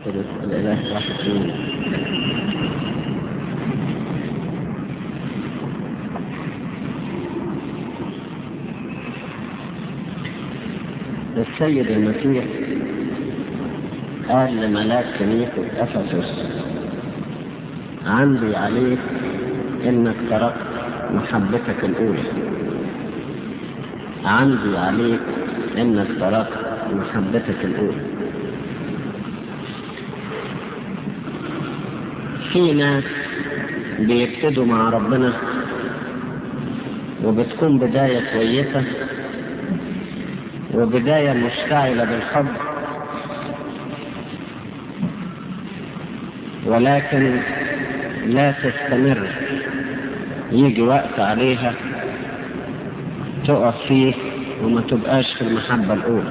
الثالث الإله واحد فينا السيد المسيح قال لملاك كنيسة أفسس عندي عليك إنك تركت محبتك الأولى عندي عليك إنك تركت محبتك الأولى في ناس بيبتدوا مع ربنا وبتكون بداية كويسة وبداية مشتعلة بالحب ولكن لا تستمر يجي وقت عليها تقف فيه وما تبقاش في المحبة الأولى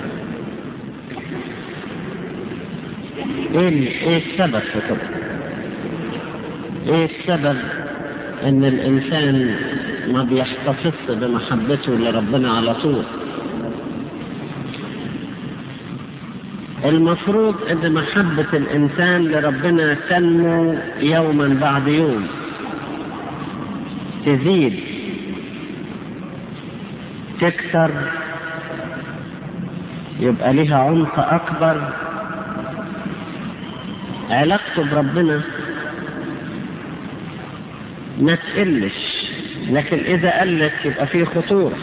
ايه ايه السبب في كده؟ ايه السبب ان الانسان ما بيحتفظ بمحبته لربنا على طول؟ المفروض ان محبة الانسان لربنا تنمو يوما بعد يوم تزيد تكثر يبقى لها عمق اكبر علاقته بربنا ما تقلش لكن اذا قلت يبقى فيه خطورة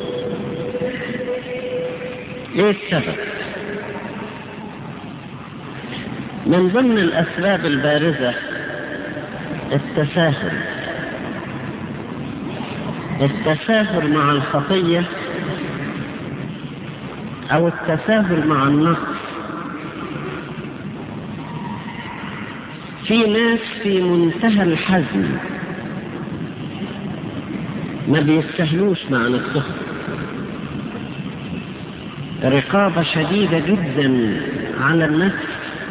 ايه السبب من ضمن الاسباب البارزة التساهل التساهل مع الخطية او التساهل مع النقص في ناس في منتهى الحزم ما بيستهلوش مع نفسهم رقابة شديدة جدا على النفس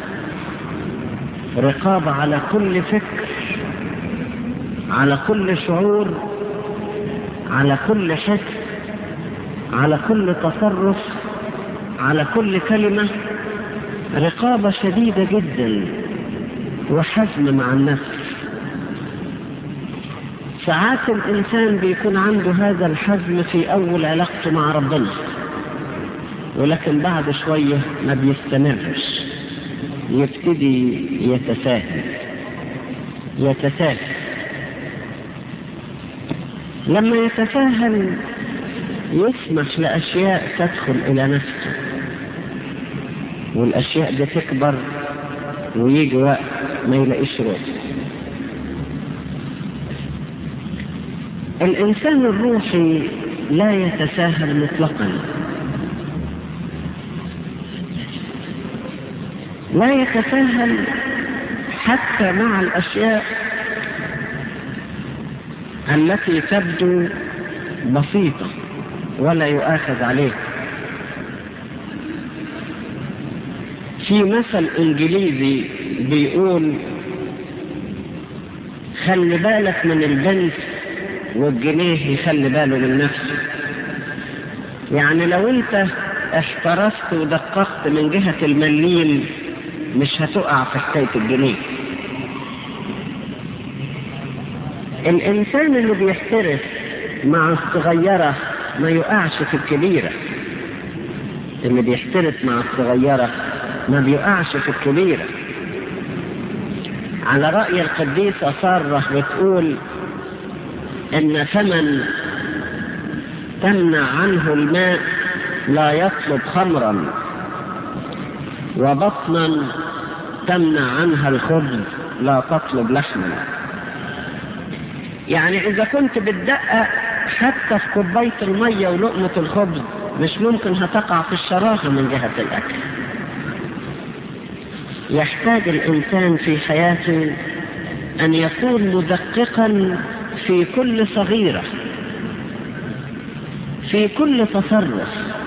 رقابة على كل فكر على كل شعور على كل حس على كل تصرف على كل كلمة رقابة شديدة جدا وحزم مع النفس ساعات الإنسان بيكون عنده هذا الحزم في أول علاقته مع ربنا ولكن بعد شوية ما بيستمرش يبتدي يتساهل يتساهل لما يتساهل يسمح لأشياء تدخل إلى نفسه والأشياء دي تكبر ويجي وقت ما يلاقيش روح الإنسان الروحي لا يتساهل مطلقا لا يتساهل حتى مع الأشياء التي تبدو بسيطة ولا يؤاخذ عليها في مثل انجليزي بيقول خلي بالك من البنت والجنيه يخلي باله من نفسه يعني لو انت احترست ودققت من جهة المليل مش هتقع في حكاية الجنيه الانسان اللي بيحترس مع الصغيرة ما يقعش في الكبيرة اللي بيحترس مع الصغيرة ما بيقعش في الكبيرة على رأي القديسة صارة بتقول ان ثمن تمنع عنه الماء لا يطلب خمرا وبطنا تمنع عنها الخبز لا تطلب لحما يعني اذا كنت بتدقق حتى في كوباية المية ولقمة الخبز مش ممكن هتقع في الشراهة من جهة الاكل يحتاج الانسان في حياته ان يكون مدققا في كل صغيرة في كل تصرف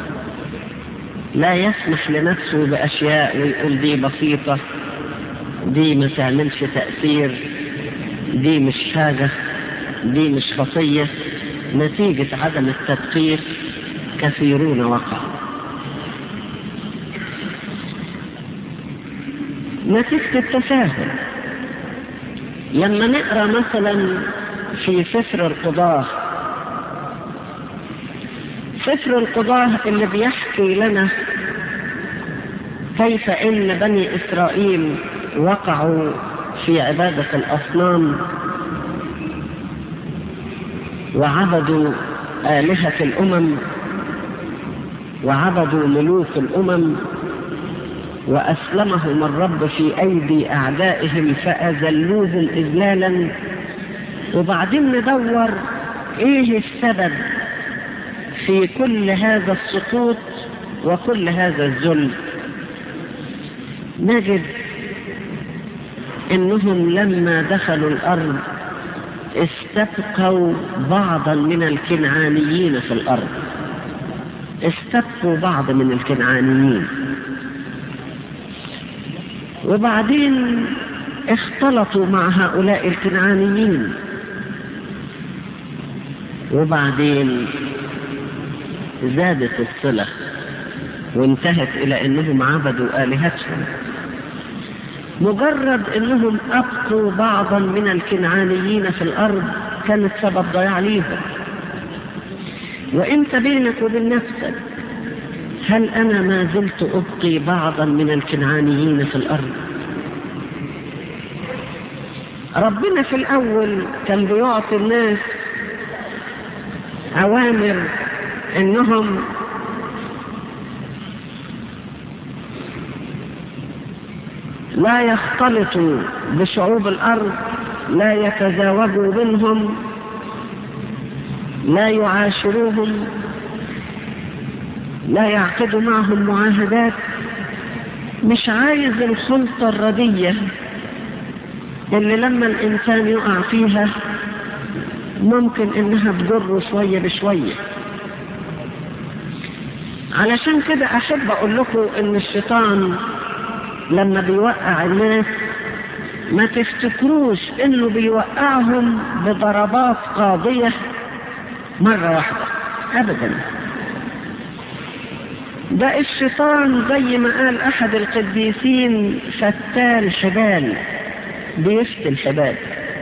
لا يسمح لنفسه بأشياء ويقول دي بسيطة دي ما تعملش تأثير دي مش حاجة دي مش خطية نتيجة عدم التدقيق كثيرون وقعوا نتيجة التساهل لما نقرأ مثلا في سفر القضاة سفر القضاة اللي بيحكي لنا كيف ان بني اسرائيل وقعوا في عبادة الاصنام وعبدوا آلهة الامم وعبدوا ملوك الامم واسلمهم الرب في ايدي اعدائهم فاذلوهم اذلالا وبعدين ندور ايه السبب في كل هذا السقوط وكل هذا الذل نجد انهم لما دخلوا الارض استبقوا بعضا من الكنعانيين في الارض استبقوا بعض من الكنعانيين وبعدين اختلطوا مع هؤلاء الكنعانيين وبعدين زادت الصلة وانتهت إلى أنهم عبدوا آلهتهم مجرد أنهم أبقوا بعضا من الكنعانيين في الأرض كانت سبب ضياع ليهم وانت بينك وبين نفسك هل أنا ما زلت أبقي بعضا من الكنعانيين في الأرض ربنا في الأول كان بيعطي الناس أوامر إنهم لا يختلطوا بشعوب الأرض لا يتزاوجوا منهم لا يعاشروهم لا يعقدوا معهم معاهدات مش عايز الخلطة الردية اللي لما الإنسان يقع فيها ممكن إنها تجره شوية بشوية علشان كده أحب أقول لكم إن الشيطان لما بيوقع الناس ما تفتكروش إنه بيوقعهم بضربات قاضية مرة واحدة أبداً ده الشيطان زي ما قال احد القديسين فتان حبال بيفتي الحبال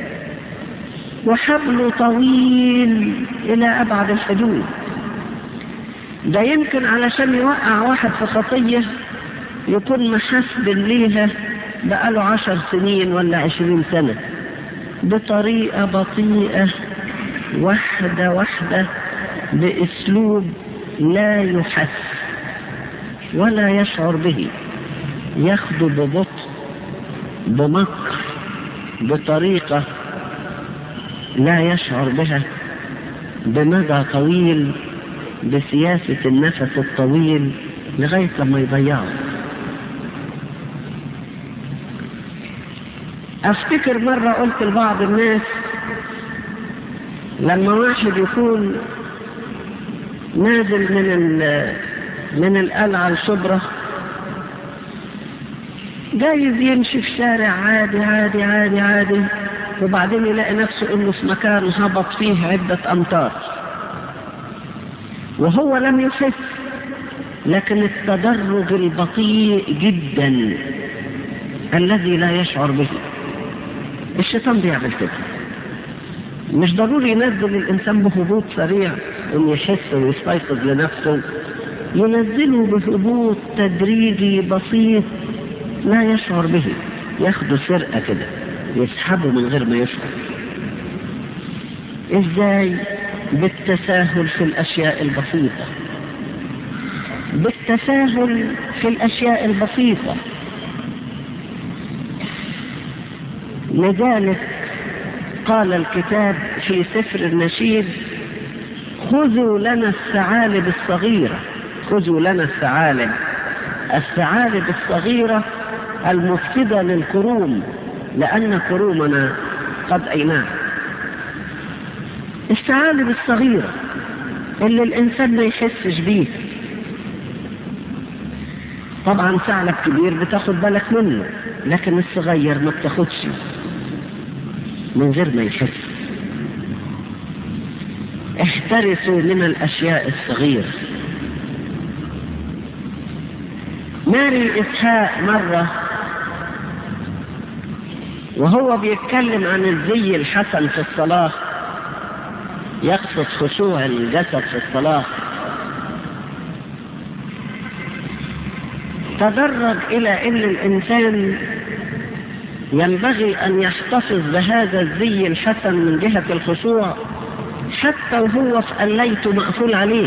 وحبله طويل الى ابعد الحدود ده يمكن علشان يوقع واحد في خطية يكون محسب ليها بقاله عشر سنين ولا عشرين سنة بطريقة بطيئة واحدة واحدة باسلوب لا يحس ولا يشعر به ياخده ببطء بمكر بطريقة لا يشعر بها بمدى طويل بسياسة النفس الطويل لغاية لما يضيعه افتكر مرة قلت لبعض الناس لما واحد يكون نازل من من القلعة الشبرة جايز يمشي في شارع عادي عادي عادي عادي وبعدين يلاقي نفسه انه في مكان هبط فيه عدة امتار وهو لم يحس لكن التدرج البطيء جدا الذي لا يشعر به الشيطان بيعمل كده مش ضروري ينزل الانسان بهبوط سريع انه يحس ويستيقظ لنفسه ينزله بهبوط تدريجي بسيط لا يشعر به ياخده سرقة كده يسحبه من غير ما يشعر ازاي بالتساهل في الاشياء البسيطة بالتساهل في الاشياء البسيطة لذلك قال الكتاب في سفر النشيد خذوا لنا الثعالب الصغيره خذوا لنا الثعالب الثعالب الصغيرة المفسدة للكروم لأن كرومنا قد أيناه الثعالب الصغيرة اللي الإنسان ما يحسش بيه طبعا ثعلب كبير بتاخد بالك منه لكن الصغير ما بتاخدش من غير ما يحس احترسوا من الأشياء الصغيرة ماري إسحاق مرة وهو بيتكلم عن الزي الحسن في الصلاة يقصد خشوع الجسد في الصلاة تدرج إلى أن الإنسان ينبغي أن يحتفظ بهذا الزي الحسن من جهة الخشوع حتى وهو في الليت مقفول عليه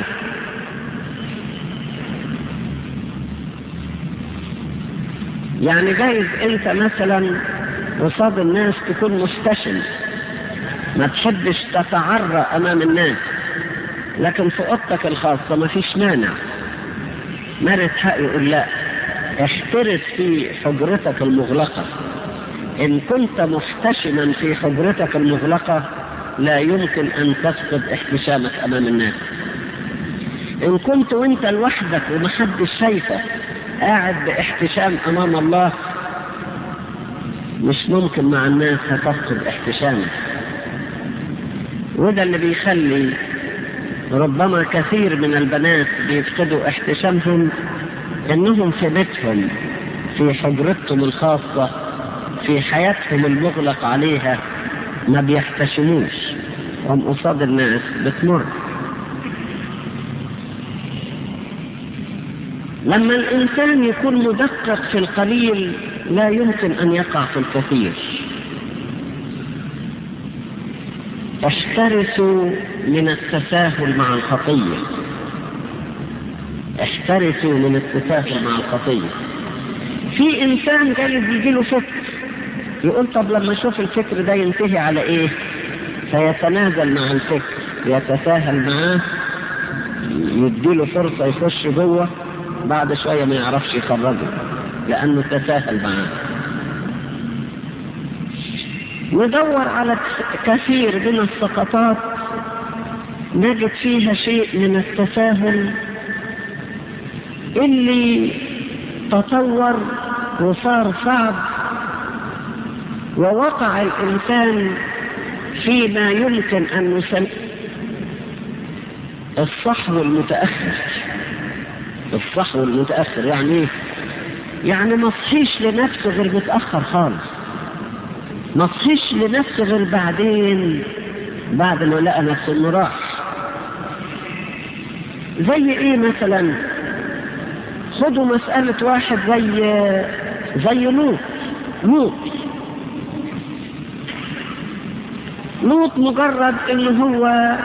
يعني جايز انت مثلا قصاد الناس تكون مستشن ما تحبش تتعرى امام الناس لكن في اوضتك الخاصة ما فيش مانع مارس حق يقول لا احترس في حجرتك المغلقة ان كنت محتشما في حجرتك المغلقة لا يمكن ان تفقد احتشامك امام الناس ان كنت وانت لوحدك ومحدش شايفك قاعد باحتشام امام الله مش ممكن مع الناس هتفقد احتشامك وده اللي بيخلي ربما كثير من البنات بيفقدوا احتشامهم انهم في بيتهم في حجرتهم الخاصة في حياتهم المغلق عليها ما بيحتشموش هم قصاد الناس بتمر لما الإنسان يكون مدقق في القليل لا يمكن أن يقع في الكثير احترسوا من التساهل مع الخطية احترسوا من التساهل مع الخطية في إنسان جايز يجيله فكر يقول طب لما اشوف الفكر ده ينتهي على ايه فيتنازل مع الفكر يتساهل معاه يديله فرصة يخش جوه بعد شوية ما يعرفش يخرجه لأنه تساهل معاه ندور على كثير من السقطات نجد فيها شيء من التساهل اللي تطور وصار صعب ووقع الإنسان فيما يمكن أن نسميه الصحو المتأخر الصحو المتأخر يعني ايه؟ يعني ما تصحيش لنفسه غير متأخر خالص ما تصحيش لنفسه غير بعدين بعد ما لقى نفسه انه راح زي ايه مثلا خدوا مسألة واحد زي زي لوط لوط لوط مجرد ان هو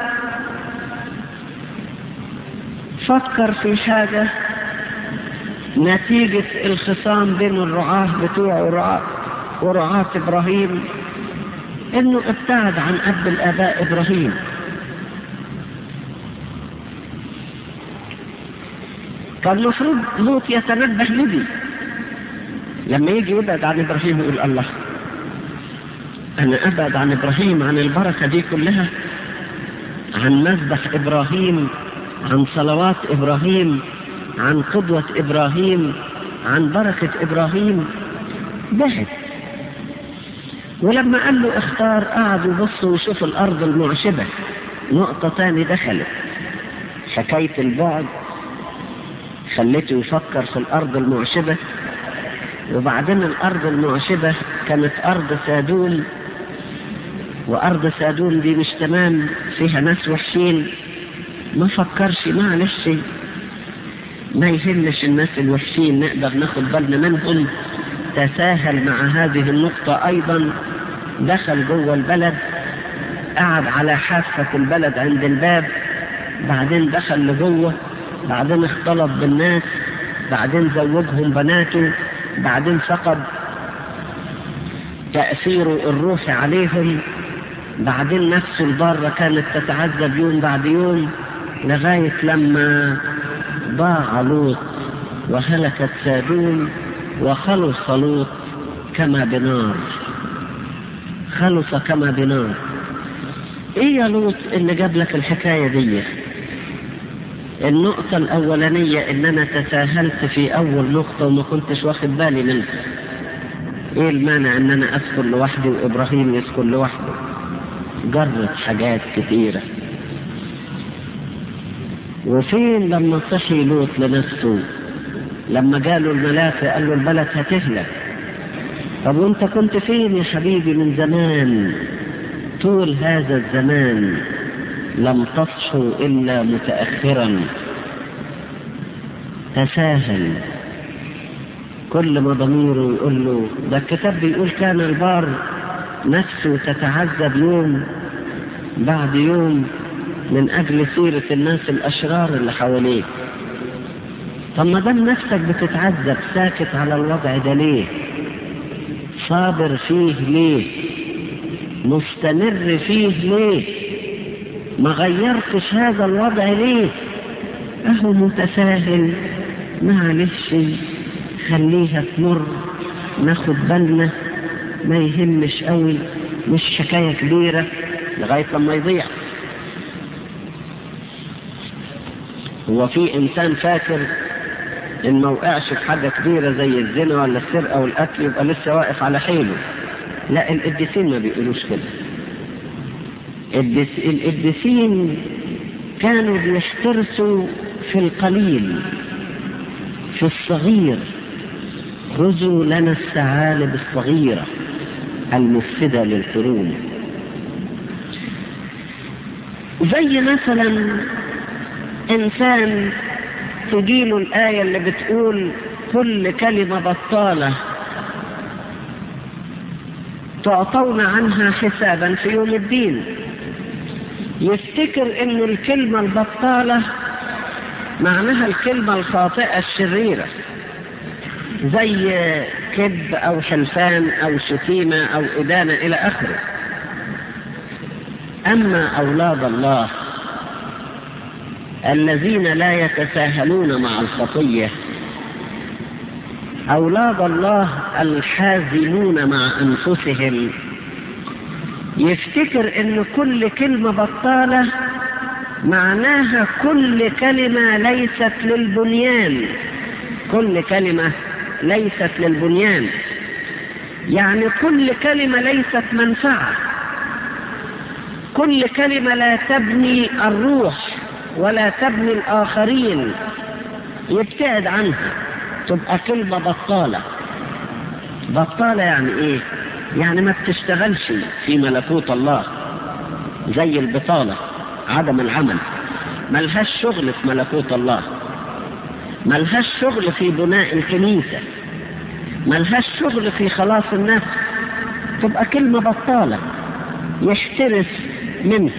فكر في حاجة نتيجة الخصام بين الرعاة بتوعه ورعاة, ورعاة إبراهيم إنه ابتعد عن أب الآباء إبراهيم كان المفروض لوط يتنبه لدي لما يجي يبعد عن إبراهيم يقول الله أنا أبعد عن إبراهيم عن البركة دي كلها عن مذبح إبراهيم عن صلوات إبراهيم عن قدوة إبراهيم عن بركة إبراهيم بعد ولما قال له اختار قعد يبص ويشوف الأرض المعشبة نقطة تاني دخلت حكاية البعد خليته يفكر في الأرض المعشبة وبعدين الأرض المعشبة كانت أرض سادوم وأرض سادوم دي مش تمام فيها ناس وحشين ما فكرش معلش ما يهمش الناس الوحشين نقدر ناخد بالنا منهم تساهل مع هذه النقطة أيضا دخل جوه البلد قعد على حافة البلد عند الباب بعدين دخل لجوه بعدين اختلط بالناس بعدين زوجهم بناته بعدين فقد تأثيره الروحي عليهم بعدين نفسه البارة كانت تتعذب يوم بعد يوم لغاية لما ضاع لوط وهلكت سادوم وخلص لوط كما بنار خلص كما بنار ايه يا لوط اللي جاب لك الحكاية دي النقطة الأولانية إن أنا تساهلت في أول نقطة وما كنتش واخد بالي منها إيه المانع إن أنا أسكن لوحدي وإبراهيم يسكن لوحده جرت حاجات كثيرة وفين لما صحي لوط لنفسه لما جاله الملاك قال له البلد هتهلك طب وانت كنت فين يا حبيبي من زمان طول هذا الزمان لم تصحوا إلا متأخرا تساهل كل ما ضميره يقول له ده الكتاب بيقول كان البار نفسه تتعذب يوم بعد يوم من أجل سيرة الناس الأشرار اللي حواليه طب ما دام نفسك بتتعذب ساكت على الوضع ده ليه صابر فيه ليه مستمر فيه ليه ما غيرتش هذا الوضع ليه اهو متساهل معلش خليها تمر ناخد بالنا ما يهمش قوي مش حكاية كبيرة لغاية لما يضيع هو في انسان فاكر ان ما وقعش في حاجة كبيرة زي الزنا ولا السرقة والقتل يبقى لسه واقف على حيله لا القديسين ما بيقولوش كده القديس- القديسين كانوا بيحترسوا في القليل في الصغير خذوا لنا الثعالب الصغيرة المفسدة للقرون زي مثلا إنسان تجيله الآية اللي بتقول كل كلمة بطالة تعطون عنها حسابا في يوم الدين يفتكر ان الكلمة البطالة معناها الكلمة الخاطئة الشريرة زي كذب او حلفان او شتيمة او ادانة الى اخره اما اولاد الله الذين لا يتساهلون مع الخطية أولاد الله الحازمون مع أنفسهم يفتكر أن كل كلمة بطالة معناها كل كلمة ليست للبنيان كل كلمة ليست للبنيان يعني كل كلمة ليست منفعة كل كلمة لا تبني الروح ولا تبني الآخرين يبتعد عنها تبقى كلمة بطالة بطالة يعني ايه يعني ما بتشتغلش في ملكوت الله زي البطالة عدم العمل ملهاش شغل في ملكوت الله ملهاش شغل في بناء الكنيسة ملهاش شغل في خلاص النفس تبقى كلمة بطالة يحترس منها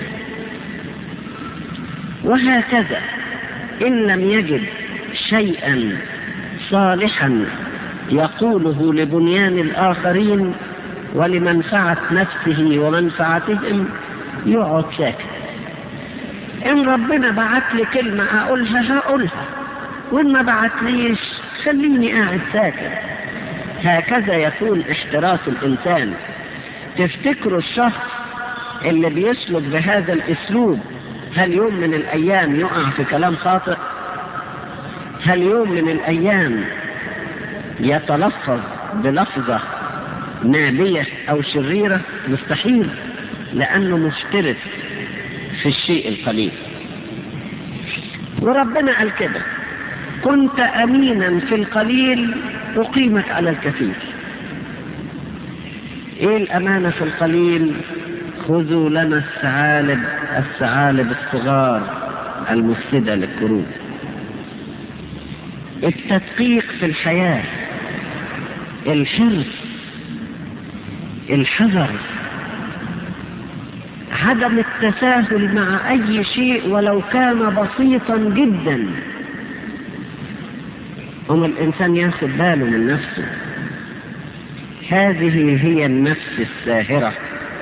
وهكذا إن لم يجد شيئا صالحا يقوله لبنيان الآخرين ولمنفعة نفسه ومنفعتهم يقعد ساكت إن ربنا بعت لي كلمة أقولها هقولها وإن ما بعتليش خليني قاعد ساكت هكذا يكون احتراس الإنسان تفتكروا الشخص اللي بيسلك بهذا الأسلوب هل يوم من الأيام يقع في كلام خاطئ هل يوم من الأيام يتلفظ بلفظة نابية أو شريرة مستحيل لأنه مفترس في الشيء القليل وربنا قال كده كنت أمينا في القليل أقيمك على الكثير إيه الأمانة في القليل خذوا لنا الثعالب الثعالب الصغار المفسدة للقرون التدقيق في الحياة الحرص الحذر عدم التساهل مع أي شيء ولو كان بسيطا جدا هم الإنسان ياخد باله من نفسه هذه هي النفس الساهرة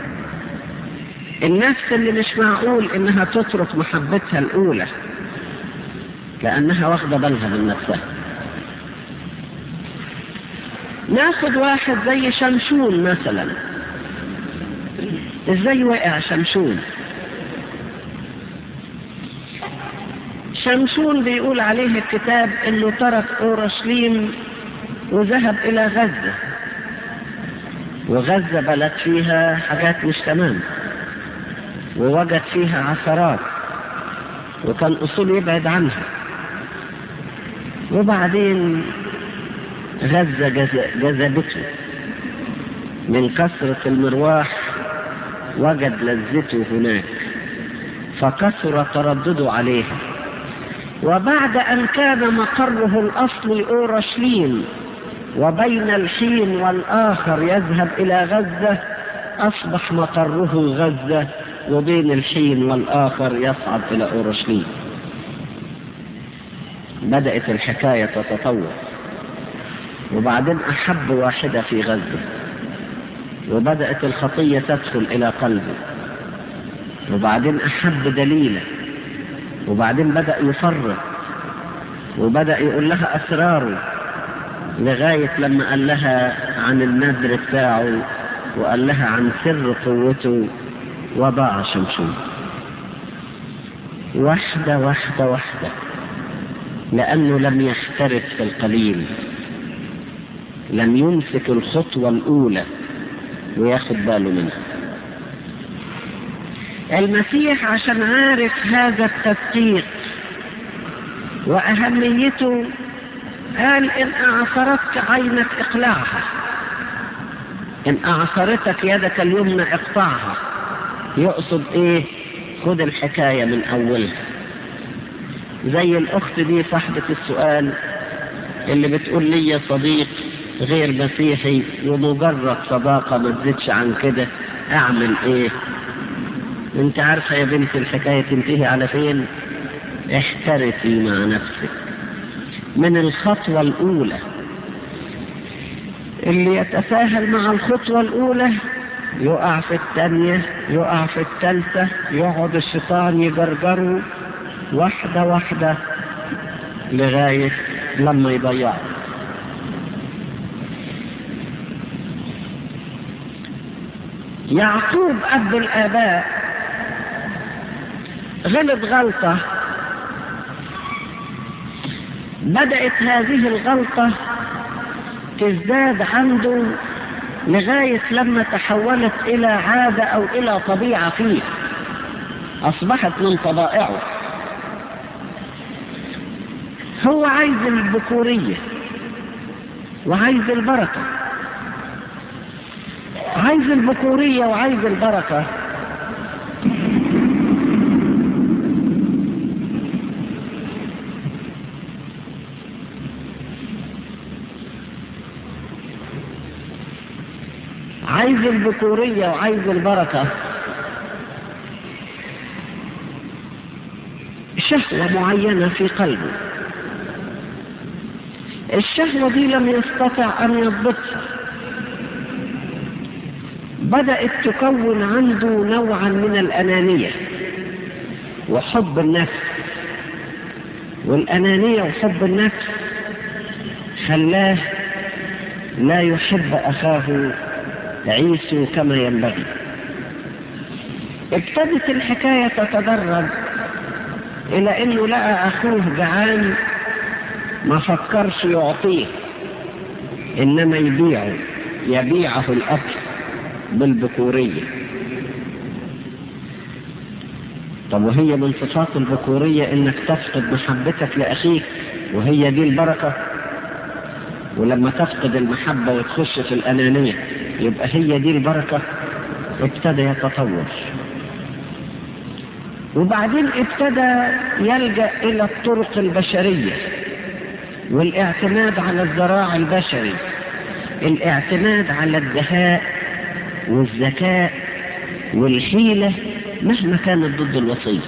النفس اللي مش معقول انها تترك محبتها الاولى لانها واخده بالها من نفسها ناخد واحد زي شمشون مثلا ازاي وقع شمشون شمشون بيقول عليه الكتاب انه ترك اورشليم وذهب الى غزة وغزة بلد فيها حاجات مش تمام ووجد فيها عثرات وكان اصول يبعد عنها وبعدين غزة جذ- جذبته من كثرة المرواح وجد لذته هناك فكثر تردده عليها وبعد أن كان مقره الأصلي أورشليم وبين الحين والآخر يذهب إلى غزة أصبح مقره غزة وبين الحين والآخر يصعد إلى أورشليم بدأت الحكاية تتطور وبعدين أحب واحدة في غزة وبدأت الخطية تدخل إلى قلبه وبعدين أحب دليلة وبعدين بدأ يفرق وبدأ يقول لها أسراره لغاية لما قال لها عن النذر بتاعه وقال لها عن سر قوته وضاع شمشون واحدة واحدة واحدة لأنه لم يحترف في القليل لم يمسك الخطوة الأولى وياخد باله منها المسيح عشان عارف هذا التدقيق وأهميته قال إن أعصرتك عينك إقلاعها إن أعصرتك يدك اليمنى اقطعها يقصد إيه خد الحكاية من أولها زي الأخت دي صاحبة السؤال اللي بتقول لي يا صديق غير مسيحي ومجرد صداقة ما تزيدش عن كده أعمل إيه انت عارفة يا بنتي الحكاية تنتهي على فين احترسي مع نفسك من الخطوة الأولى اللي يتساهل مع الخطوة الأولى يقع في الثانية يقع في الثالثة يقعد الشيطان يجرجره واحدة واحدة لغاية لما يضيعه يعقوب أب الآباء غلط غلطة بدأت هذه الغلطة تزداد عنده لغاية لما تحولت إلى عادة أو إلى طبيعة فيه أصبحت من طبائعه هو عايز البكورية وعايز البركة عايز البكورية وعايز البركة عايز البكورية وعايز البركة شهوة معينة في قلبه الشهوة دي لم يستطع أن يضبطها بدأت تكون عنده نوعا من الأنانية وحب النفس والأنانية وحب النفس خلاه لا يحب أخاه عيسو كما ينبغي ابتدت الحكاية تتدرج إلى أنه لقى أخوه جعان ما فكرش يعطيه إنما يبيعه يبيعه الأكل بالبكورية طب وهي من صفات البكورية إنك تفقد محبتك لأخيك وهي دي البركة ولما تفقد المحبة وتخش في الأنانية يبقى هي دي البركة ابتدى يتطور وبعدين ابتدى يلجأ إلى الطرق البشرية والاعتماد على الذراع البشري الاعتماد على الدهاء والذكاء والحيلة مهما كانت ضد الوصية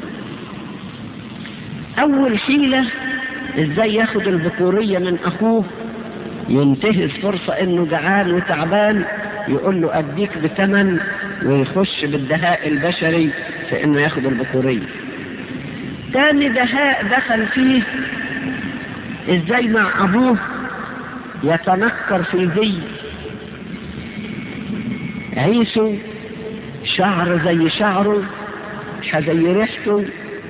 أول حيلة ازاي ياخد الذكورية من أخوه ينتهز فرصة انه جعان وتعبان يقول له اديك بثمن ويخش بالدهاء البشري في انه ياخد البكورية تاني دهاء دخل فيه ازاي مع ابوه يتنكر في زي عيسو شعر زي شعره زي ريحته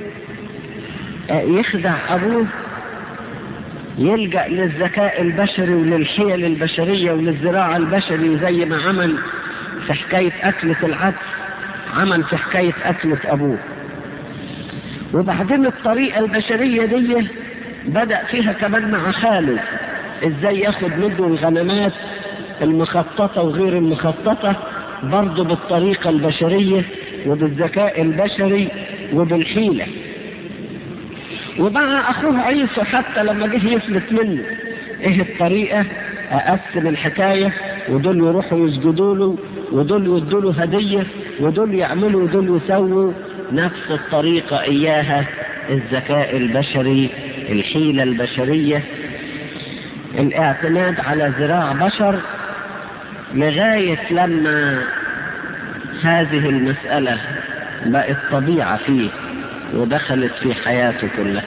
يخدع ابوه يلجأ للذكاء البشري وللحيل البشرية وللزراعة البشري زي ما عمل في حكاية أكلة العدس عمل في حكاية أكلة أبوه وبعدين الطريقة البشرية دي بدأ فيها كمان مع خاله ازاي ياخد منه الغنمات المخططة وغير المخططة برضه بالطريقة البشرية وبالذكاء البشري وبالحيلة ومع أخوه عيسى حتى لما جه يفلت منه إيه الطريقة أقسم الحكاية ودول يروحوا يسجدوا له ودول يدوا له هدية ودول يعملوا ودول يسووا نفس الطريقة إياها الذكاء البشري الحيلة البشرية الاعتماد على ذراع بشر لغاية لما هذه المسألة بقت طبيعة فيه ودخلت في حياته كلها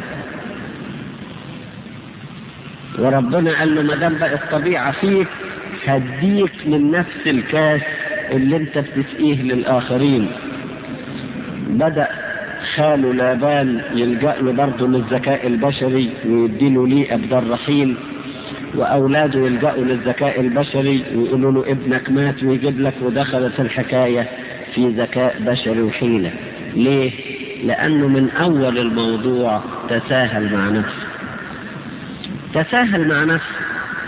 وربنا قال له ما دام بقت طبيعة فيك هديك من نفس الكاس اللي انت بتسقيه للآخرين بدأ خاله لابان يلجأ له برضه للذكاء البشري ويديله ليه بدل رحيل وأولاده يلجأوا للذكاء البشري ويقولوا له ابنك مات ويجيب لك ودخلت الحكاية في ذكاء بشري وحيلة ليه؟ لأنه من أول الموضوع تساهل مع نفسه تساهل مع نفسه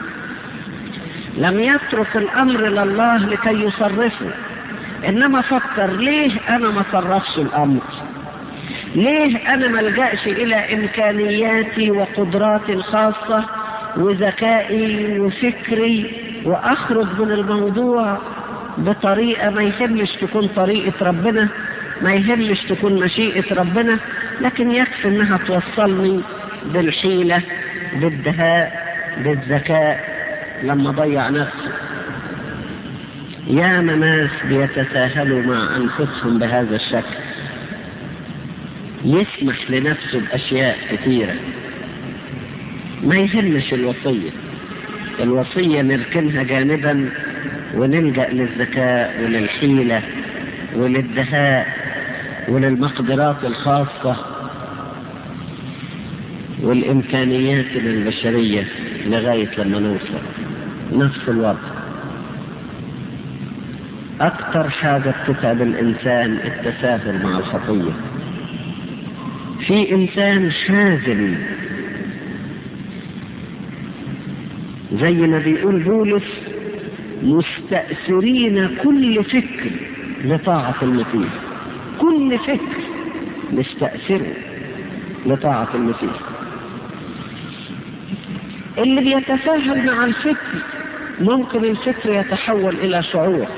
لم يترك الأمر لله لكي يصرفه إنما فكر ليه أنا ما صرفش الأمر ليه أنا ما الجأش إلى إمكانياتي وقدراتي الخاصة وذكائي وفكري وأخرج من الموضوع بطريقة ما يهمش تكون طريقة ربنا ما يهمش تكون مشيئة ربنا لكن يكفي انها توصلني بالحيلة بالدهاء بالذكاء لما ضيع نفسه يا ناس بيتساهلوا مع أنفسهم بهذا الشكل يسمح لنفسه بأشياء كثيرة ما يهمش الوصية الوصية نركنها جانبا ونلجأ للذكاء وللحيلة وللدهاء وللمقدرات الخاصة والإمكانيات البشرية لغاية لما نوصل نفس الوضع أكثر حاجة بتتعب الإنسان التساهل مع الخطية في إنسان حازم زي ما بيقول بولس مستأثرين كل فكر لطاعة المسيح كل فكر مستأثره لطاعة المسيح اللي بيتساهل مع الفكر ممكن الفكر يتحول إلى شعور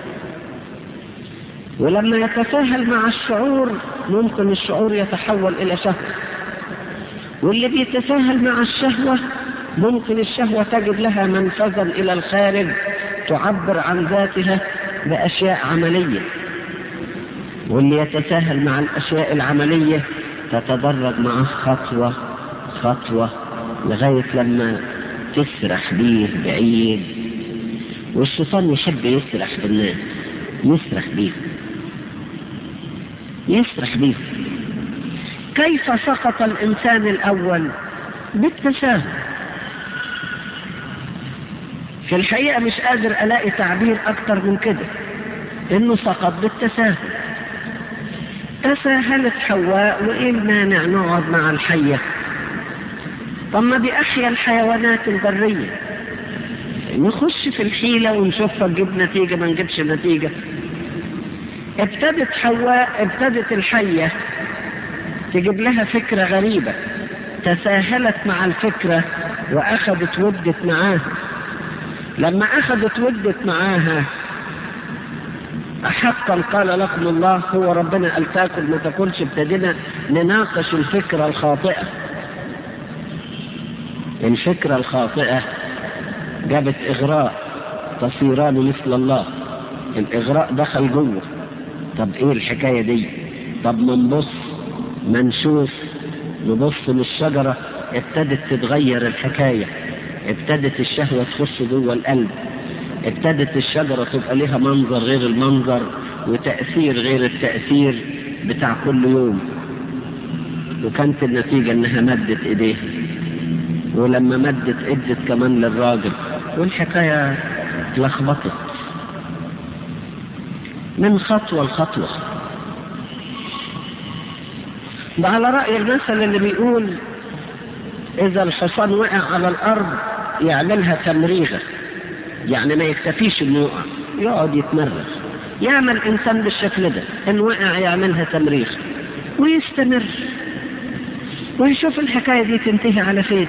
ولما يتساهل مع الشعور ممكن الشعور يتحول إلى شهوة واللي بيتساهل مع الشهوة ممكن الشهوة تجد لها منفذا إلى الخارج تعبر عن ذاتها بأشياء عملية واللي يتساهل مع الأشياء العملية تتدرج معه خطوة خطوة لغاية لما تسرح بيه بعيد والشيطان يحب يسرح بالناس يسرح بيه يسرح بيه كيف سقط الإنسان الأول بالتساهل في الحقيقة مش قادر ألاقي تعبير أكتر من كده إنه سقط بالتساهل تساهلت حواء وإيه المانع نقعد مع الحية طب ما دي أحيا الحيوانات البرية نخش في الحيلة ونشوفها تجيب نتيجة ما نجيبش نتيجة ابتدت حواء ابتدت الحية تجيب لها فكرة غريبة تساهلت مع الفكرة وأخذت ودت معاها لما أخذت ودت معاها حقا قال لكم الله هو ربنا قال تاكل ما تاكلش ابتدينا نناقش الفكرة الخاطئة الفكرة الخاطئة جابت إغراء تصيران مثل الله الإغراء دخل جوه طب إيه الحكاية دي طب ما نبص ما نشوف نبص للشجرة ابتدت تتغير الحكاية ابتدت الشهوة تخش جوه القلب ابتدت الشجرة تبقى لها منظر غير المنظر وتأثير غير التأثير بتاع كل يوم وكانت النتيجة انها مدت ايديها ولما مدت ادت كمان للراجل والحكاية اتلخبطت من خطوة لخطوة ده على رأي المثل اللي بيقول إذا الحصان وقع على الأرض يعملها تمريغة يعني ما يكتفيش انه يقع يقعد يتمرس يعمل الانسان بالشكل ده ان وقع يعملها تمريخ ويستمر ويشوف الحكايه دي تنتهي على فين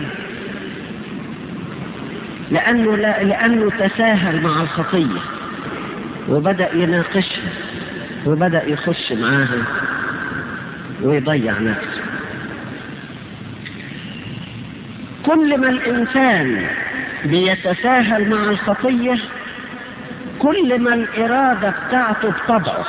لانه لا لانه تساهل مع الخطيه وبدا يناقشها وبدا يخش معاها ويضيع نفسه كل ما الإنسان بيتساهل مع الخطية كل ما الإرادة بتاعته بتضعف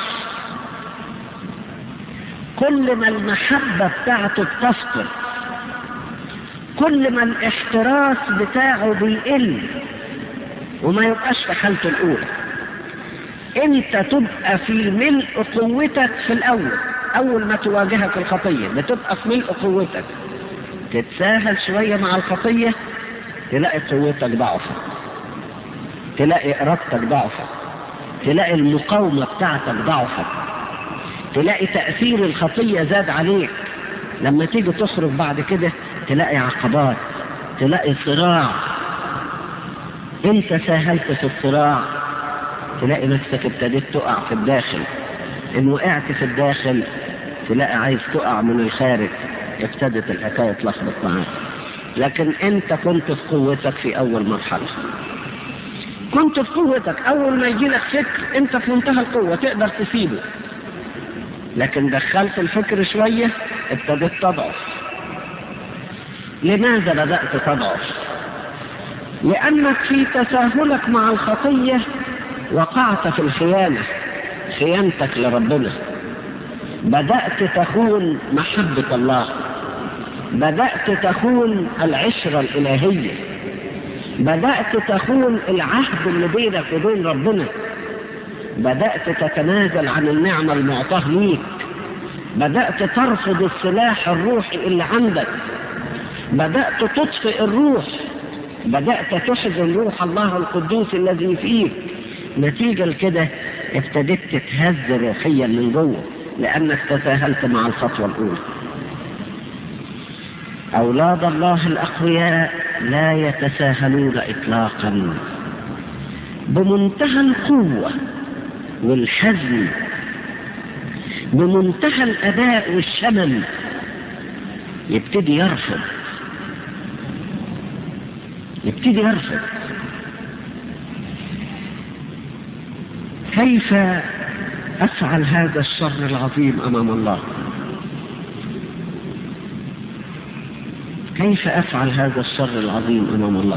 كل ما المحبة بتاعته بتفقد كل ما الاحتراس بتاعه بيقل وما يبقاش في حالته الأولى انت تبقى في ملء قوتك في الأول أول ما تواجهك الخطية بتبقى في ملء قوتك تتساهل شوية مع الخطية تلاقي قوتك ضعفت تلاقي إرادتك ضعفت تلاقي المقاومة بتاعتك ضعفت تلاقي تأثير الخطية زاد عليك لما تيجي تخرج بعد كده تلاقي عقبات تلاقي صراع انت ساهلت في الصراع تلاقي نفسك ابتديت تقع في الداخل ان وقعت في الداخل تلاقي عايز تقع من الخارج ابتدت الحكاية تلخبط معاك لكن انت كنت في قوتك في اول مرحلة كنت في قوتك اول ما يجي لك فكر انت في منتهى القوة تقدر تسيبه لكن دخلت الفكر شوية ابتدت تضعف لماذا بدأت تضعف لأنك في تساهلك مع الخطية وقعت في الخيانة خيانتك لربنا بدأت تخون محبة الله بدأت تخون العشرة الإلهية بدأت تخون العهد اللي بينك وبين ربنا بدأت تتنازل عن النعمة المعطاة ليك بدأت ترفض السلاح الروحي اللي عندك بدأت تطفئ الروح بدأت تحزن روح الله القدوس الذي فيك نتيجة لكده ابتديت تتهز روحيا من جوه لأنك تساهلت مع الخطوة الأولى أولاد الله الأقوياء لا يتساهلون إطلاقا بمنتهى القوة والحزم بمنتهى الأداء والشمل يبتدي يرفض يبتدي يرفض كيف أفعل هذا الشر العظيم أمام الله كيف أفعل هذا الشر العظيم أمام الله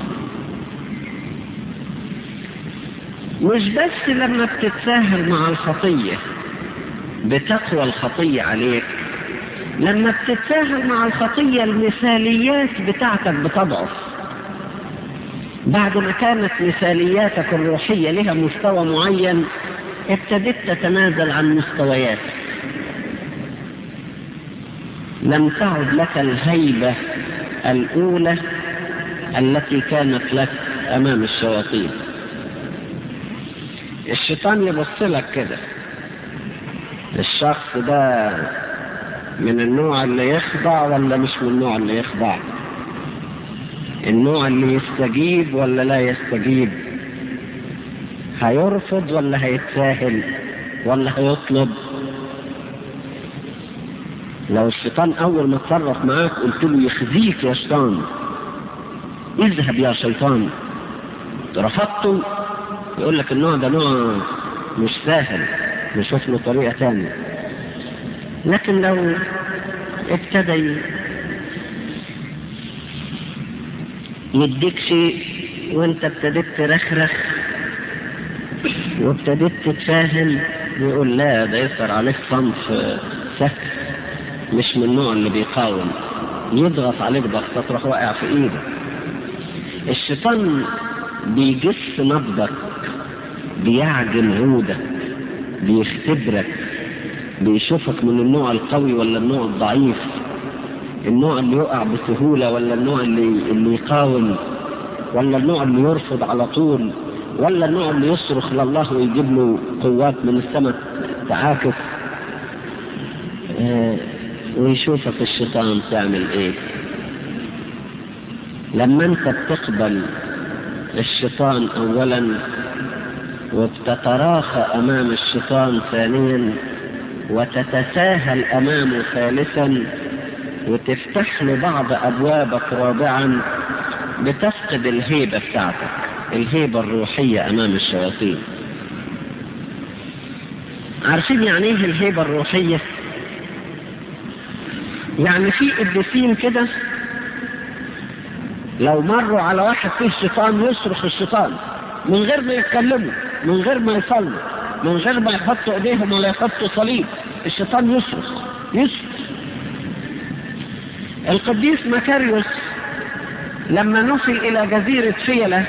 مش بس لما بتتساهل مع الخطية بتقوى الخطية عليك لما بتتساهل مع الخطية المثاليات بتاعتك بتضعف بعد ما كانت مثالياتك الروحية لها مستوى معين ابتدت تتنازل عن مستويات لم تعد لك الهيبة الأولى التي كانت لك أمام الشياطين الشيطان يبص لك كده الشخص ده من النوع اللي يخضع ولا مش من النوع اللي يخضع النوع اللي يستجيب ولا لا يستجيب هيرفض ولا هيتساهل ولا هيطلب لو الشيطان اول ما اتصرف معاك قلت له يخزيك يا شيطان اذهب يا شيطان رفضته يقول لك النوع ده نوع مش سهل نشوف له طريقة تانية لكن لو ابتدى يديك شيء وانت ابتديت ترخرخ وابتديت تتفاهم يقول لا ده يصدر عليك صنف سهل مش من النوع اللي بيقاوم يضغط عليك ضغطة تروح واقع في ايدك الشيطان بيجس نبضك بيعجن عودك بيختبرك بيشوفك من النوع القوي ولا النوع الضعيف النوع اللي يقع بسهولة ولا النوع اللي, اللي يقاوم ولا النوع اللي يرفض على طول ولا النوع اللي يصرخ لله ويجيب له قوات من السماء تعاكس آه ويشوفك الشيطان تعمل ايه لما انت بتقبل الشيطان أولا وبتتراخى أمام الشيطان ثانيا وتتساهل أمامه ثالثا وتفتح له بعض أبوابك رابعا بتفقد الهيبة بتاعتك الهيبة الروحية أمام الشياطين عارفين يعني ايه الهيبة الروحية يعني في قديسين كده لو مروا على واحد فيه الشيطان يصرخ الشيطان من غير ما يتكلموا من غير ما يصلوا من غير ما يحطوا ايديهم ولا يحطوا صليب الشيطان يصرخ يصرخ القديس مكاريوس لما نفي الى جزيرة فيلة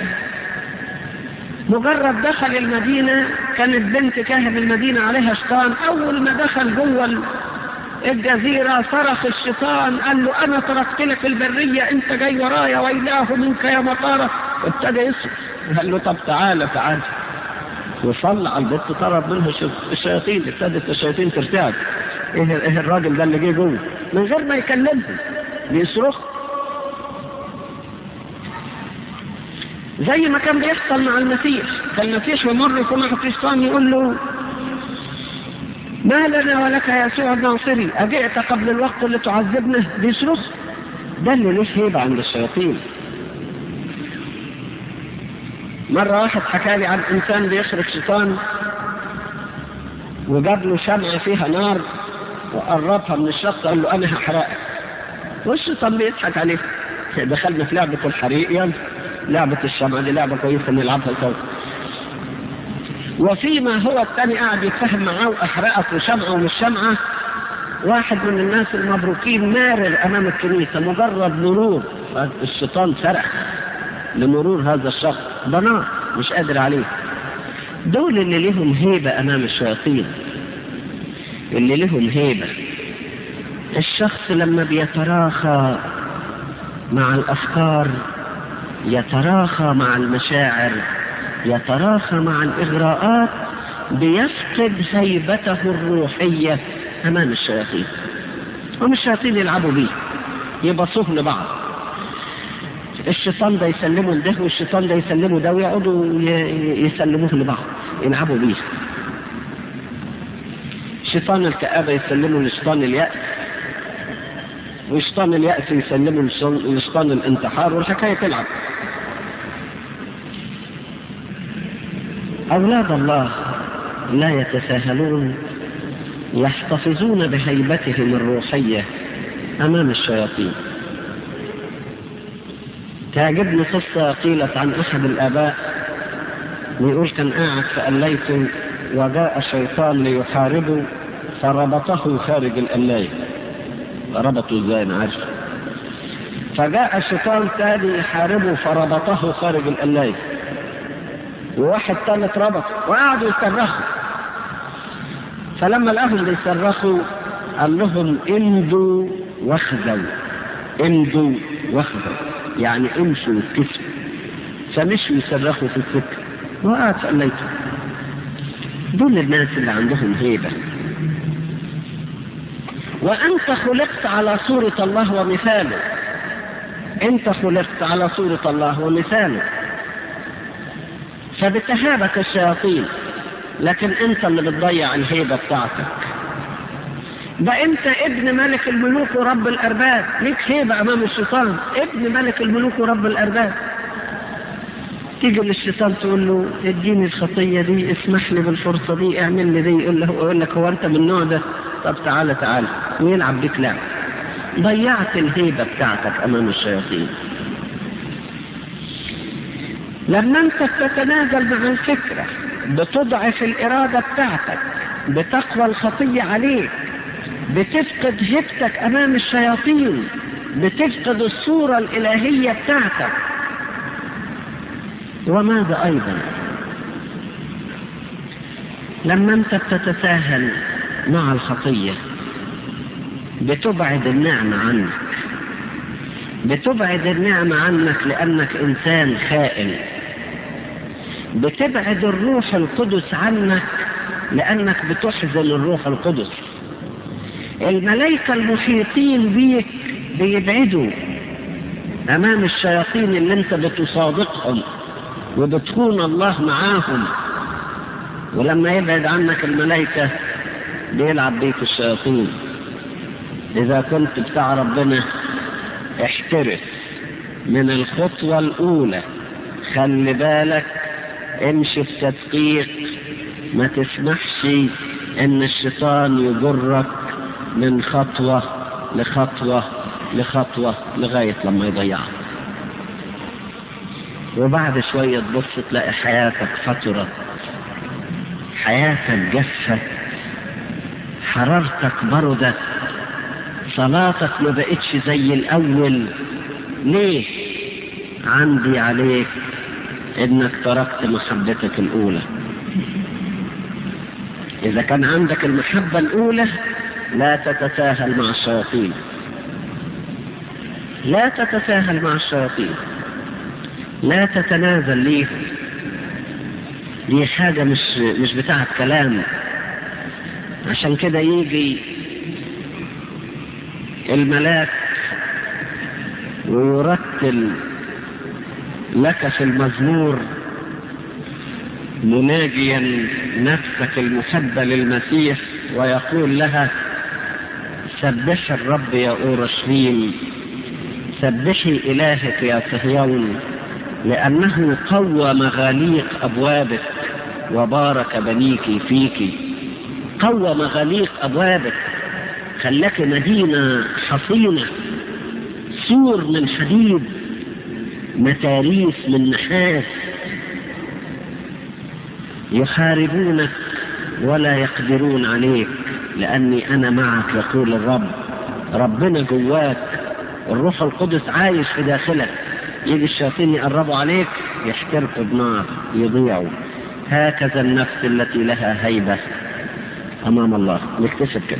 مجرد دخل المدينة كانت بنت كاهن المدينة عليها شيطان اول ما دخل جوه الجزيرة صرخ الشيطان قال له انا تركت لك البرية انت جاي ورايا ويلاه منك يا مطارة ابتدى يصرخ قال له طب تعالى تعالى وصلى على البيت طلب منه الشياطين ابتدت الشياطين ترتعد ايه ايه الراجل ده اللي جه جوه من غير ما يكلمهم بيصرخ زي ما كان بيحصل مع المسيح كان المسيح يمر يكون واحد شيطان يقول له ما لنا ولك يا يسوع الناصري أجئت قبل الوقت اللي تعذبنا بيصرخ ده اللي ليه هيبة عند الشياطين مرة واحد حكى لي عن إنسان بيخرج شيطان وجاب له شمعة فيها نار وقربها من الشخص قال له أنا هحرقك والشيطان بيضحك عليه دخلنا في لعبة الحريق يلا لعبة الشمعة دي لعبة كويسة نلعبها سوا وفيما هو الثاني قاعد يتفهم معاه وأحرقت وشمعة ومش شمعة واحد من الناس المبروكين مارر أمام الكنيسة مجرد مرور الشيطان سرح لمرور هذا الشخص ده نار مش قادر عليه دول اللي لهم هيبة أمام الشياطين اللي لهم هيبة الشخص لما بيتراخى مع الأفكار يتراخى مع المشاعر يتراخى مع الإغراءات بيفقد هيبته الروحية أمام الشياطين هم الشياطين يلعبوا بيه يبصوه لبعض الشيطان ده يسلمه ده والشيطان ده يسلمه ده ويقعدوا يسلموه لبعض يلعبوا بيه شيطان الكآبة يسلمه لشيطان اليأس وشيطان اليأس يسلمه لشيطان الانتحار والحكاية تلعب أولاد الله لا يتساهلون يحتفظون بهيبتهم الروحية أمام الشياطين تعجبني قصة قيلت عن أحد الآباء يقول كان قاعد فأليت وجاء الشيطان ليحاربه فربطه خارج الألاية ربطه ازاي انا عارف فجاء الشيطان تاني يحاربه فربطه خارج الألاية وواحد ثالث ربط وقعدوا يصرخوا فلما لقاهم بيصرخوا قال لهم امدوا واخذوا امدوا واخذوا يعني امشوا واتكسوا فمشوا يصرخوا في السكة وقعد فقليته دول الناس اللي عندهم هيبة وأنت خلقت على صورة الله ومثاله أنت خلقت على صورة الله ومثاله فبتهابك الشياطين لكن أنت اللي بتضيع الهيبة بتاعتك ده أنت ابن ملك الملوك ورب الأرباب ليك هيبة أمام الشيطان ابن ملك الملوك ورب الأرباب تيجي للشيطان تقول له اديني الخطية دي اسمح لي بالفرصة دي اعمل لي دي يقول له يقول لك هو انت من النوع ده طب تعالى تعالى ويلعب بيك لعب ضيعت الهيبة بتاعتك امام الشياطين لما انت بتتنازل مع الفكرة بتضعف الارادة بتاعتك بتقوى الخطية عليك بتفقد هيبتك امام الشياطين بتفقد الصورة الالهية بتاعتك وماذا أيضا لما أنت بتتساهل مع الخطية بتبعد النعمة عنك بتبعد النعمة عنك لأنك إنسان خائن بتبعد الروح القدس عنك لأنك بتحزن الروح القدس الملائكة المحيطين بيك بيبعدوا أمام الشياطين اللي أنت بتصادقهم وبتكون الله معاهم ولما يبعد عنك الملائكة بيلعب بيك الشياطين إذا كنت بتاع ربنا احترس من الخطوة الأولى خلي بالك امشي بتدقيق ما تسمحش ان الشيطان يجرك من خطوة لخطوة لخطوة لغاية لما يضيعك وبعد شوية تبص تلاقي حياتك فترت حياتك جفت حرارتك بردت صلاتك ما بقتش زي الأول ليه عندي عليك انك تركت محبتك الاولى اذا كان عندك المحبة الاولى لا تتساهل مع الشياطين لا تتساهل مع الشياطين لا تتنازل ليهم دي حاجة مش مش بتاعت كلام عشان كده يجي الملاك ويرتل لك في المزمور مناجيا نفسك المحبة للمسيح ويقول لها سبح الرب يا أورشليم سبحي إلهك يا صهيون لأنه قوى مغاليق أبوابك وبارك بنيك فيك قوى مغاليق أبوابك خلاك مدينة حصينة سور من حديد متاريس من نحاس يحاربونك ولا يقدرون عليك لأني أنا معك يقول الرب ربنا جواك الروح القدس عايش في داخلك يجي الشياطين يقربوا عليك يحترقوا بنار يضيعوا هكذا النفس التي لها هيبة أمام الله نكتشف كده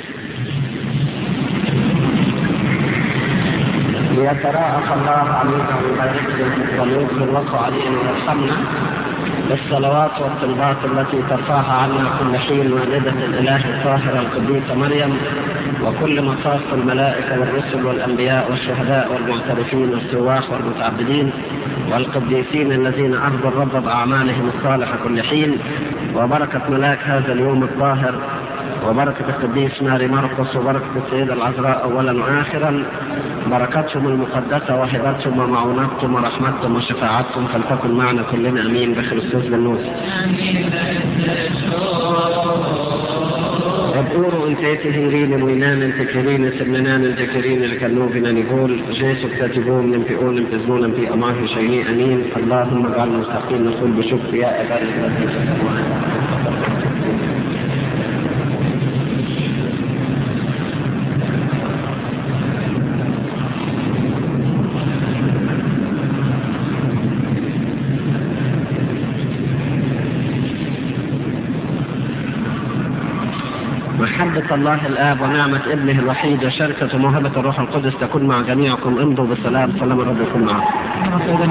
ليتراءف الله علينا ويباركنا ويغفر لك علينا ويرحمنا بالصلوات والطلبات التي ترفعها عنا كل حين والدة الإله الطاهرة القديسة مريم وكل مصاف الملائكة والرسل والأنبياء والشهداء والمعترفين والسواح والمتعبدين والقديسين الذين أرضوا الرب بأعمالهم الصالحة كل حين وبركة ملاك هذا اليوم الطاهر وبركة القديس ماري مرقس وبركة السيدة العذراء أولا وآخرا بركتهم المقدسة وهبتهم ومعونتهم ورحمتهم وشفاعتهم فلتكن معنا كلنا أمين بخريستوس بالنوس Odoro intetihin وينان انتكرين سمنان انتكرين لكنوفنا نقول جيسو كتاتبون نمفئون نمتزمون في أماه شيء أمين اللهم اجعل المستقيم نقول بشكر يا أبا محبة الله الآب ونعمة ابنه الوحيد وشركة موهبة الروح القدس تكون مع جميعكم امضوا بالسلام سلام الرب يكون معكم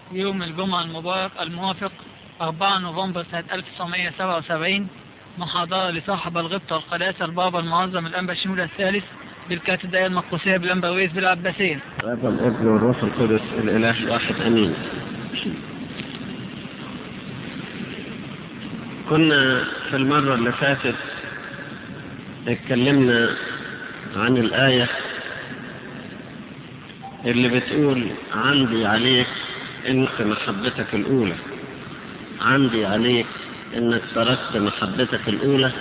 يوم الجمعة المبارك الموافق 4 نوفمبر سنة 1977 محاضرة لصاحب الغبطة والقداسة البابا المعظم الأنبا شنودة الثالث بالكاتدرائية المقدسية بالأنباويس بالعباسية. هذا الابن والروح القدس الإله الواحد أمين. كنا في المرة اللي فاتت اتكلمنا عن الآية اللي بتقول عندي عليك انك محبتك الأولى عندي عليك انك تركت محبتك الأولى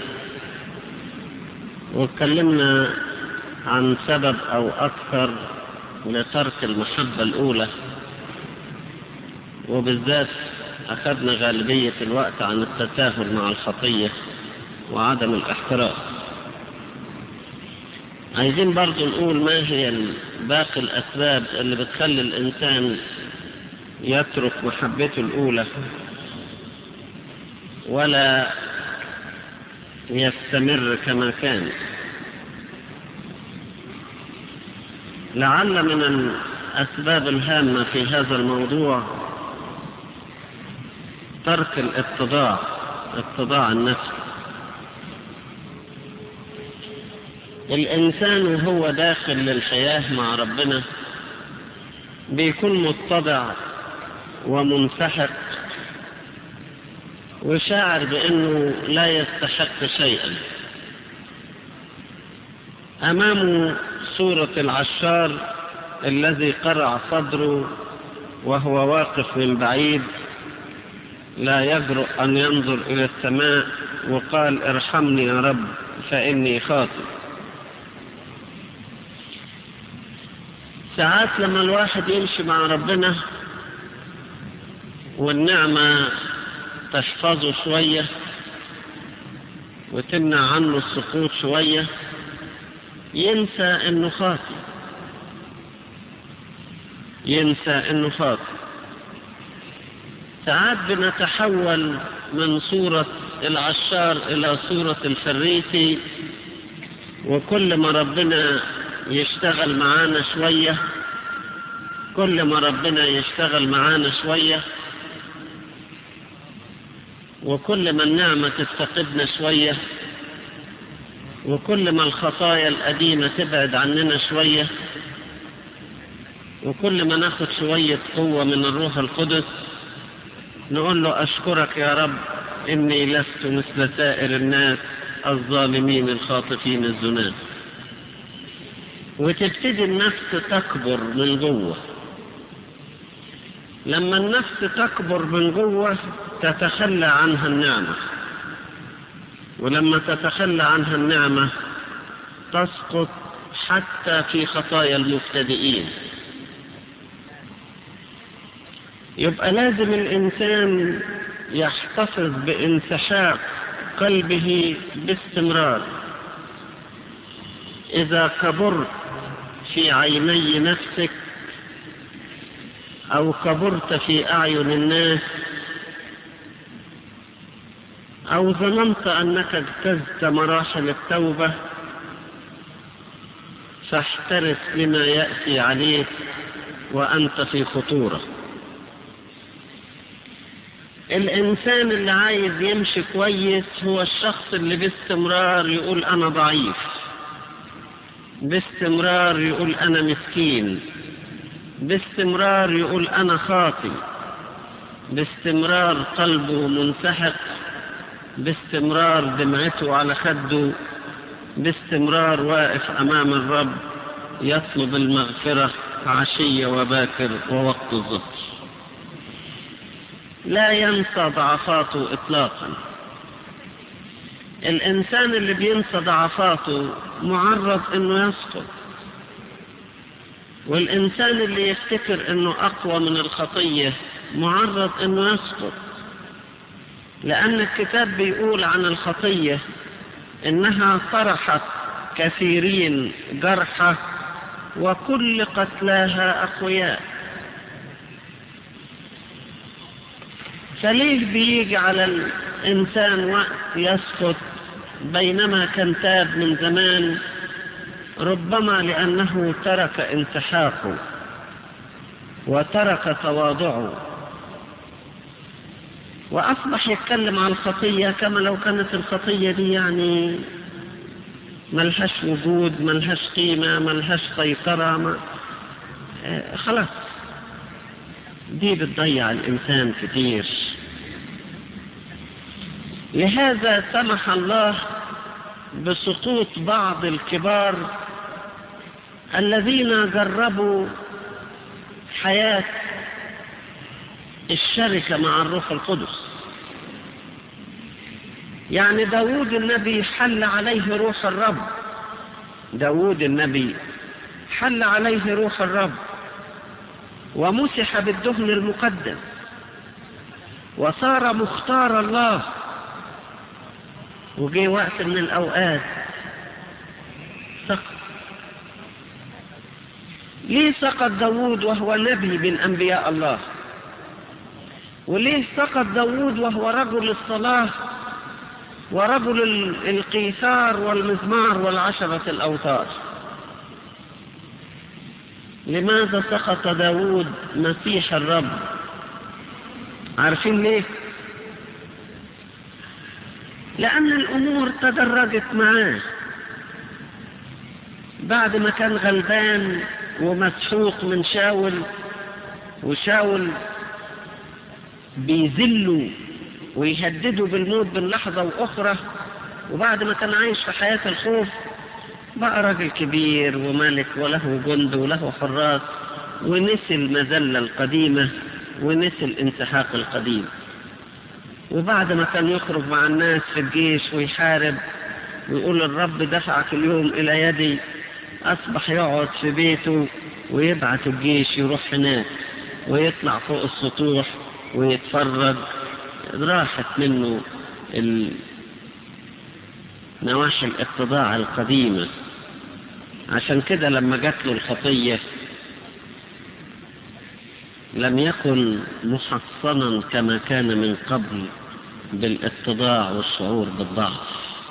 واتكلمنا عن سبب أو أكثر لترك المحبة الأولى وبالذات أخذنا غالبية الوقت عن التساهل مع الخطية وعدم الاحتراق عايزين برضو نقول ما هي باقي الأسباب اللي بتخلي الإنسان يترك محبته الأولى ولا يستمر كما كان لعل من الأسباب الهامة في هذا الموضوع ترك الاتضاع اتضاع النفس الإنسان وهو داخل للحياة مع ربنا بيكون متضع ومنسحق وشاعر بأنه لا يستحق شيئا أمامه صورة العشار الذي قرع صدره وهو واقف من بعيد لا يجرؤ أن ينظر إلى السماء وقال ارحمني يا رب فإني خاطئ ساعات لما الواحد يمشي مع ربنا والنعمة تحفظه شوية وتمنع عنه السقوط شوية ينسى انه خاطئ ينسى انه خاطئ ساعات بنتحول من صورة العشار الى صورة الفريسي وكل ما ربنا يشتغل معانا شوية كل ما ربنا يشتغل معانا شوية وكل ما النعمة تفتقدنا شوية وكل ما الخطايا القديمة تبعد عننا شوية وكل ما ناخد شوية قوة من الروح القدس نقول له أشكرك يا رب إني لست مثل سائر الناس الظالمين الخاطفين الزناد وتبتدي النفس تكبر من جوه لما النفس تكبر من جوه تتخلى عنها النعمة ولما تتخلى عنها النعمة تسقط حتى في خطايا المبتدئين يبقى لازم الإنسان يحتفظ بانسحاق قلبه باستمرار إذا كبرت في عيني نفسك أو كبرت في أعين الناس أو ظننت أنك اجتزت مراحل التوبة فاحترس لما يأتي عليك وأنت في خطورة الإنسان اللي عايز يمشي كويس هو الشخص اللي باستمرار يقول أنا ضعيف باستمرار يقول أنا مسكين باستمرار يقول أنا خاطي باستمرار قلبه منسحق باستمرار دمعته على خده باستمرار واقف أمام الرب يطلب المغفرة عشية وباكر ووقت الظهر لا ينسى ضعفاته إطلاقا الإنسان اللي بينسى ضعفاته معرض إنه يسقط والإنسان اللي يفتكر إنه أقوى من الخطية معرض إنه يسقط لأن الكتاب بيقول عن الخطية إنها طرحت كثيرين جرحى وكل قتلاها أقوياء فليه بيجي على الإنسان وقت يسقط بينما كان تاب من زمان ربما لأنه ترك انسحاقه وترك تواضعه وأصبح يتكلم عن الخطية كما لو كانت الخطية دي يعني ملهاش وجود ملهاش قيمة ملهاش سيطرة ما آه خلاص دي بتضيع الإنسان كتير لهذا سمح الله بسقوط بعض الكبار الذين جربوا حياة الشركة مع الروح القدس يعني داود النبي حل عليه روح الرب داود النبي حل عليه روح الرب ومسح بالدهن المقدس وصار مختار الله وجي وقت من الأوقات سقط ليه سقط داود وهو نبي من أنبياء الله وليه سقط داود وهو رجل الصلاة ورجل القيثار والمزمار والعشرة الأوتار لماذا سقط داود مسيح الرب عارفين ليه لأن الأمور تدرجت معاه بعد ما كان غلبان ومسحوق من شاول وشاول بيذله ويهدده بالموت بين لحظة وأخرى وبعد ما كان عايش في حياة الخوف بقى راجل كبير وملك وله جند وله حراس ونسي المذلة القديمة ونسي الانسحاق القديم وبعد ما كان يخرج مع الناس في الجيش ويحارب ويقول الرب دفعك اليوم إلى يدي أصبح يقعد في بيته ويبعت الجيش يروح هناك ويطلع فوق السطوح ويتفرج راحت منه نواحي الاتضاع القديمة عشان كده لما جات له الخطية لم يكن محصنا كما كان من قبل بالاتضاع والشعور بالضعف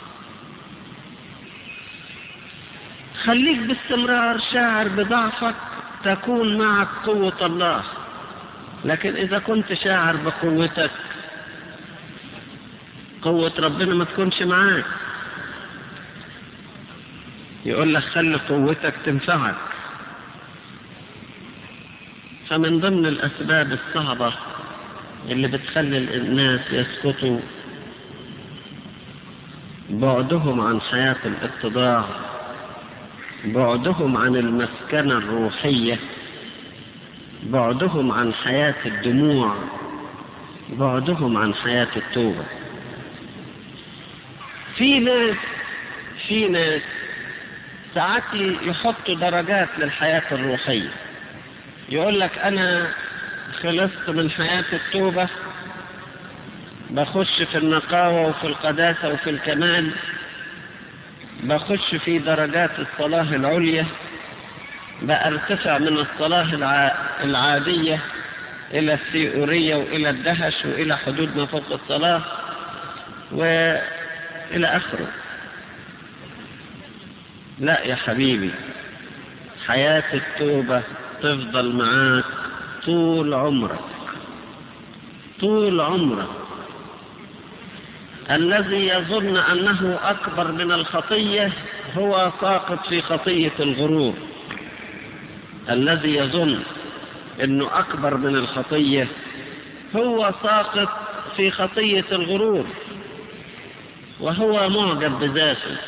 خليك باستمرار شاعر بضعفك تكون معك قوة الله لكن إذا كنت شاعر بقوتك قوة ربنا ما تكونش معاك يقول لك خلي قوتك تنفعك فمن ضمن الأسباب الصعبة اللي بتخلي الناس يسقطوا بعدهم عن حياة الاتضاع بعدهم عن المسكنة الروحية بعدهم عن حياة الدموع بعدهم عن حياة التوبة في ناس في ناس ساعات يحطوا درجات للحياة الروحية يقول لك أنا خلصت من حياة التوبة بخش في النقاوة وفي القداسة وفي الكمال بخش في درجات الصلاة العليا بأرتفع من الصلاة الع... العادية إلى الثيورية وإلى الدهش وإلى حدود ما فوق الصلاة وإلى آخره لا يا حبيبي حياة التوبة تفضل معاك طول عمرك طول عمرك الذي يظن أنه أكبر من الخطية هو ساقط في خطية الغرور الذي يظن أنه أكبر من الخطية هو ساقط في خطية الغرور وهو معجب بذاته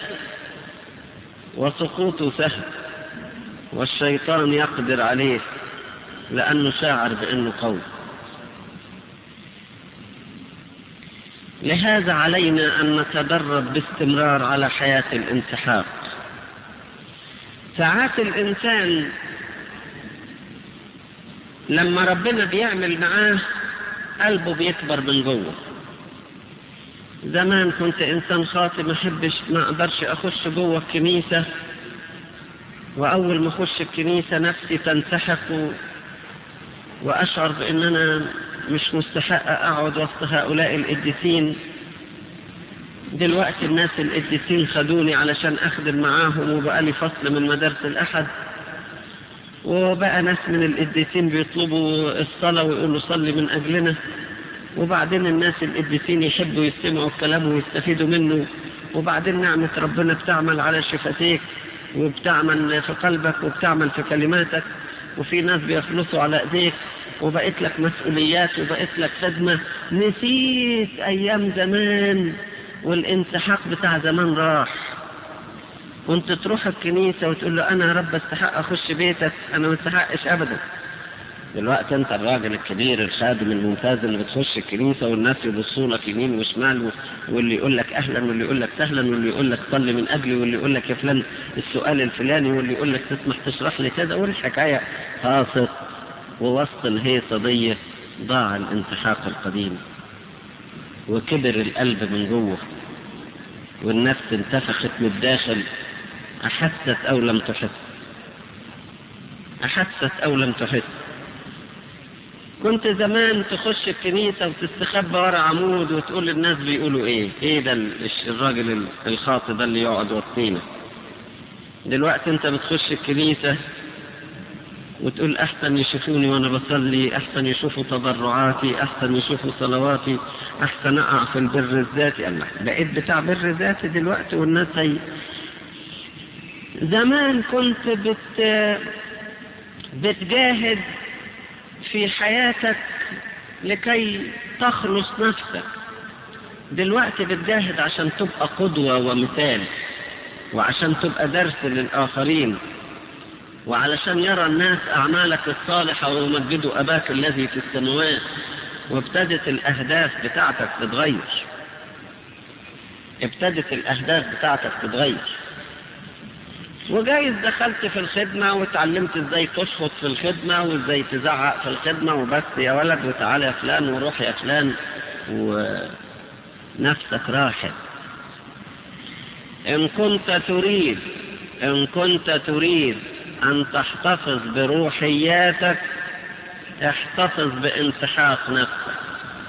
وسقوطه سهل والشيطان يقدر عليه لأنه شاعر بأنه قوي لهذا علينا أن نتدرب باستمرار على حياة الانسحاق ساعات الإنسان لما ربنا بيعمل معاه قلبه بيكبر من جوه زمان كنت إنسان خاطئ ما أحبش ما أقدرش أخش جوه الكنيسة وأول ما أخش الكنيسة نفسي تنسحق و... وأشعر بأن أنا مش مستحق أقعد وسط هؤلاء القديسين دلوقتي الناس القديسين خدوني علشان أخدم معاهم وبقى لي فصل من مدارس الأحد وبقى ناس من القديسين بيطلبوا الصلاة ويقولوا صلي من أجلنا وبعدين الناس القديسين يحبوا يستمعوا الكلام ويستفيدوا منه وبعدين نعمة ربنا بتعمل على شفتيك وبتعمل في قلبك وبتعمل في كلماتك وفي ناس بيخلصوا على ايديك وبقيت لك مسؤوليات وبقيت لك خدمة نسيت ايام زمان والانسحاق بتاع زمان راح وانت تروح الكنيسة وتقول له انا يا رب استحق اخش بيتك انا ما استحقش ابدا دلوقتي انت الراجل الكبير الخادم الممتاز اللي بتخش الكنيسة والناس يبصوا لك يمين وشمال واللي يقول لك اهلا واللي يقول لك سهلا واللي يقول لك صلي من اجلي واللي يقول لك يا فلان السؤال الفلاني واللي يقول لك تسمح تشرح لي كذا والحكاية خاصت ووسط الهيصة دي ضاع الانسحاق القديم وكبر القلب من جوه والنفس انتفخت من الداخل أحست أو لم تحس أحست أو لم تحس كنت زمان تخش الكنيسة وتستخبى ورا عمود وتقول للناس بيقولوا ايه ايه ده الراجل الخاطي ده اللي يقعد وسطينا دلوقتي انت بتخش الكنيسة وتقول احسن يشوفوني وانا بصلي احسن يشوفوا تضرعاتي احسن يشوفوا صلواتي احسن اقع في البر الذاتي الله بقيت بتاع بر ذاتي دلوقتي والناس هي زمان كنت بت بتجاهد في حياتك لكي تخلص نفسك دلوقتي بتجاهد عشان تبقى قدوة ومثال وعشان تبقى درس للآخرين وعلشان يرى الناس أعمالك الصالحة ويمجدوا أباك الذي في السماوات وابتدت الأهداف بتاعتك تتغير ابتدت الأهداف بتاعتك تتغير وجايز دخلت في الخدمة وتعلمت ازاي تشخط في الخدمة وازاي تزعق في الخدمة وبس يا ولد وتعالى يا فلان وروح يا فلان ونفسك راحت ان كنت تريد ان كنت تريد ان تحتفظ بروحياتك احتفظ بانسحاق نفسك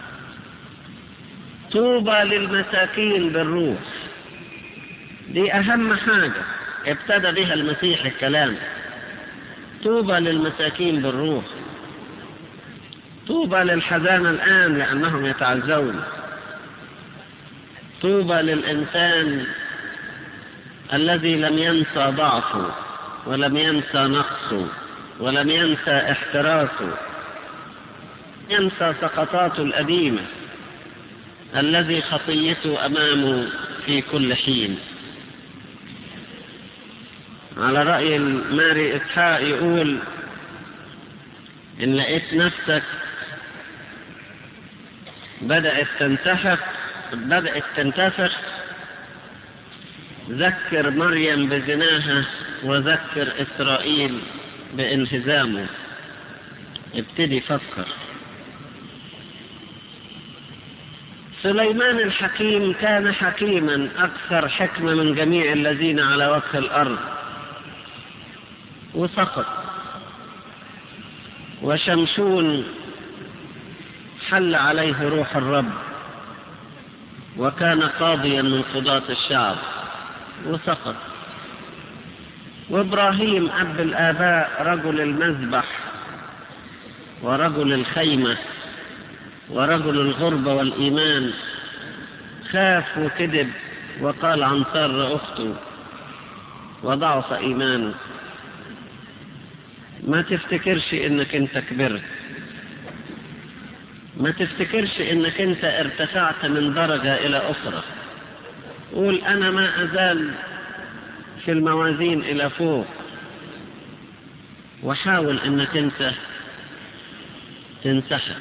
طوبى للمساكين بالروح دي اهم حاجه ابتدى بها المسيح الكلام طوبى للمساكين بالروح طوبى للحزان الآن لأنهم يتعزون طوبى للإنسان الذي لم ينسى ضعفه ولم ينسى نقصه ولم ينسى احتراسه ينسى سقطاته القديمة الذي خطيته أمامه في كل حين على رأي ماري إسحاق يقول إن لقيت نفسك بدأت تنتفخ بدأت تنتفخ ذكر مريم بزناها وذكر إسرائيل بانهزامه ابتدي فكر سليمان الحكيم كان حكيما أكثر حكمة من جميع الذين على وجه الأرض وسقط وشمشون حل عليه روح الرب وكان قاضيا من قضاة الشعب وسقط وابراهيم اب الاباء رجل المذبح ورجل الخيمه ورجل الغربه والايمان خاف وكذب وقال عن ساره اخته وضعف ايمانه ما تفتكرش انك انت كبرت ما تفتكرش انك انت ارتفعت من درجة الى اخرى قول انا ما ازال في الموازين الى فوق وحاول انك انت تنسحب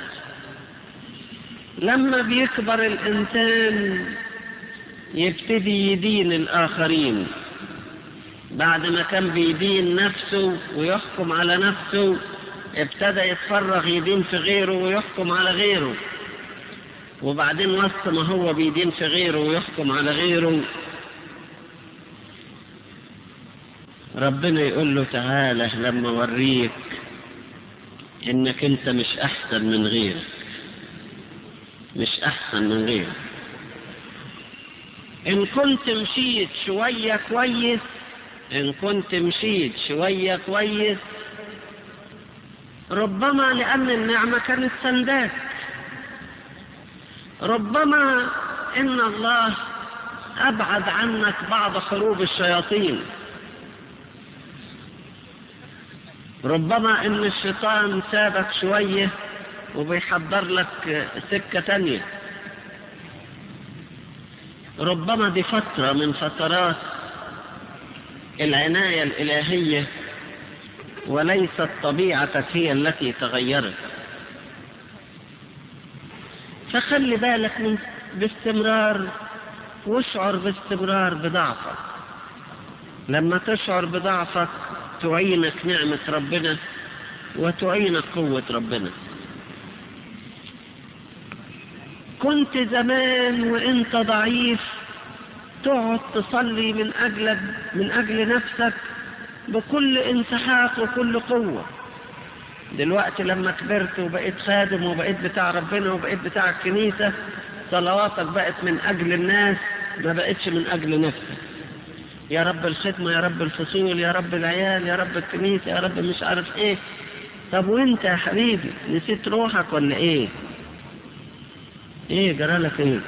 لما بيكبر الانسان يبتدي يدين الاخرين بعد ما كان بيدين نفسه ويحكم على نفسه ابتدى يتفرغ يدين في غيره ويحكم على غيره وبعدين وسط ما هو بيدين في غيره ويحكم على غيره ربنا يقول له تعالى لما اوريك انك انت مش احسن من غيرك مش احسن من غيرك ان كنت مشيت شوية كويس ان كنت مشيت شوية كويس ربما لان النعمة كانت سنداك ربما إن الله أبعد عنك بعض حروب الشياطين ربما إن الشيطان سابك شوية وبيحضر لك سكة تانية ربما دي فترة من فترات العناية الإلهية وليست طبيعتك هي التي تغيرت فخلي بالك من باستمرار واشعر باستمرار بضعفك لما تشعر بضعفك تعينك نعمة ربنا وتعينك قوة ربنا كنت زمان وانت ضعيف تقعد تصلي من أجلك من أجل نفسك بكل انسحاق وكل قوة دلوقتي لما كبرت وبقيت خادم وبقيت بتاع ربنا وبقيت بتاع الكنيسة صلواتك بقت من أجل الناس ما بقتش من أجل نفسك يا رب الخدمة يا رب الفصول يا رب العيال يا رب الكنيسة يا رب مش عارف ايه طب وانت يا حبيبي نسيت روحك ولا ايه ايه جرالك ايه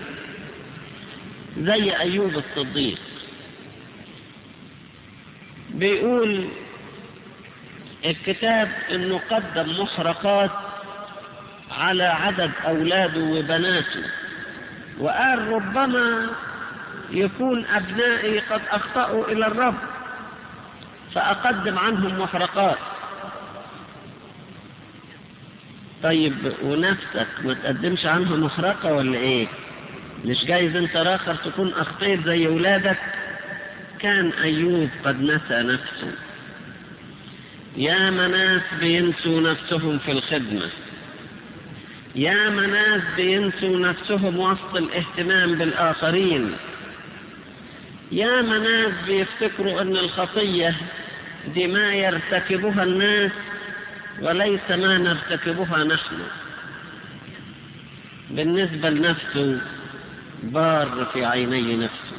زي ايوب الصديق بيقول الكتاب انه قدم محرقات على عدد اولاده وبناته وقال ربما يكون ابنائي قد اخطأوا الى الرب فاقدم عنهم محرقات طيب ونفسك ما تقدمش عنها محرقة ولا ايه مش جايز انت راخر تكون اخطيت زي ولادك كان ايوب قد نسى نفسه يا مناس بينسوا نفسهم في الخدمة يا مناس بينسوا نفسهم وسط الاهتمام بالآخرين يا مناس بيفتكروا ان الخطية دي ما يرتكبها الناس وليس ما نرتكبها نحن بالنسبة لنفسه بار في عيني نفسه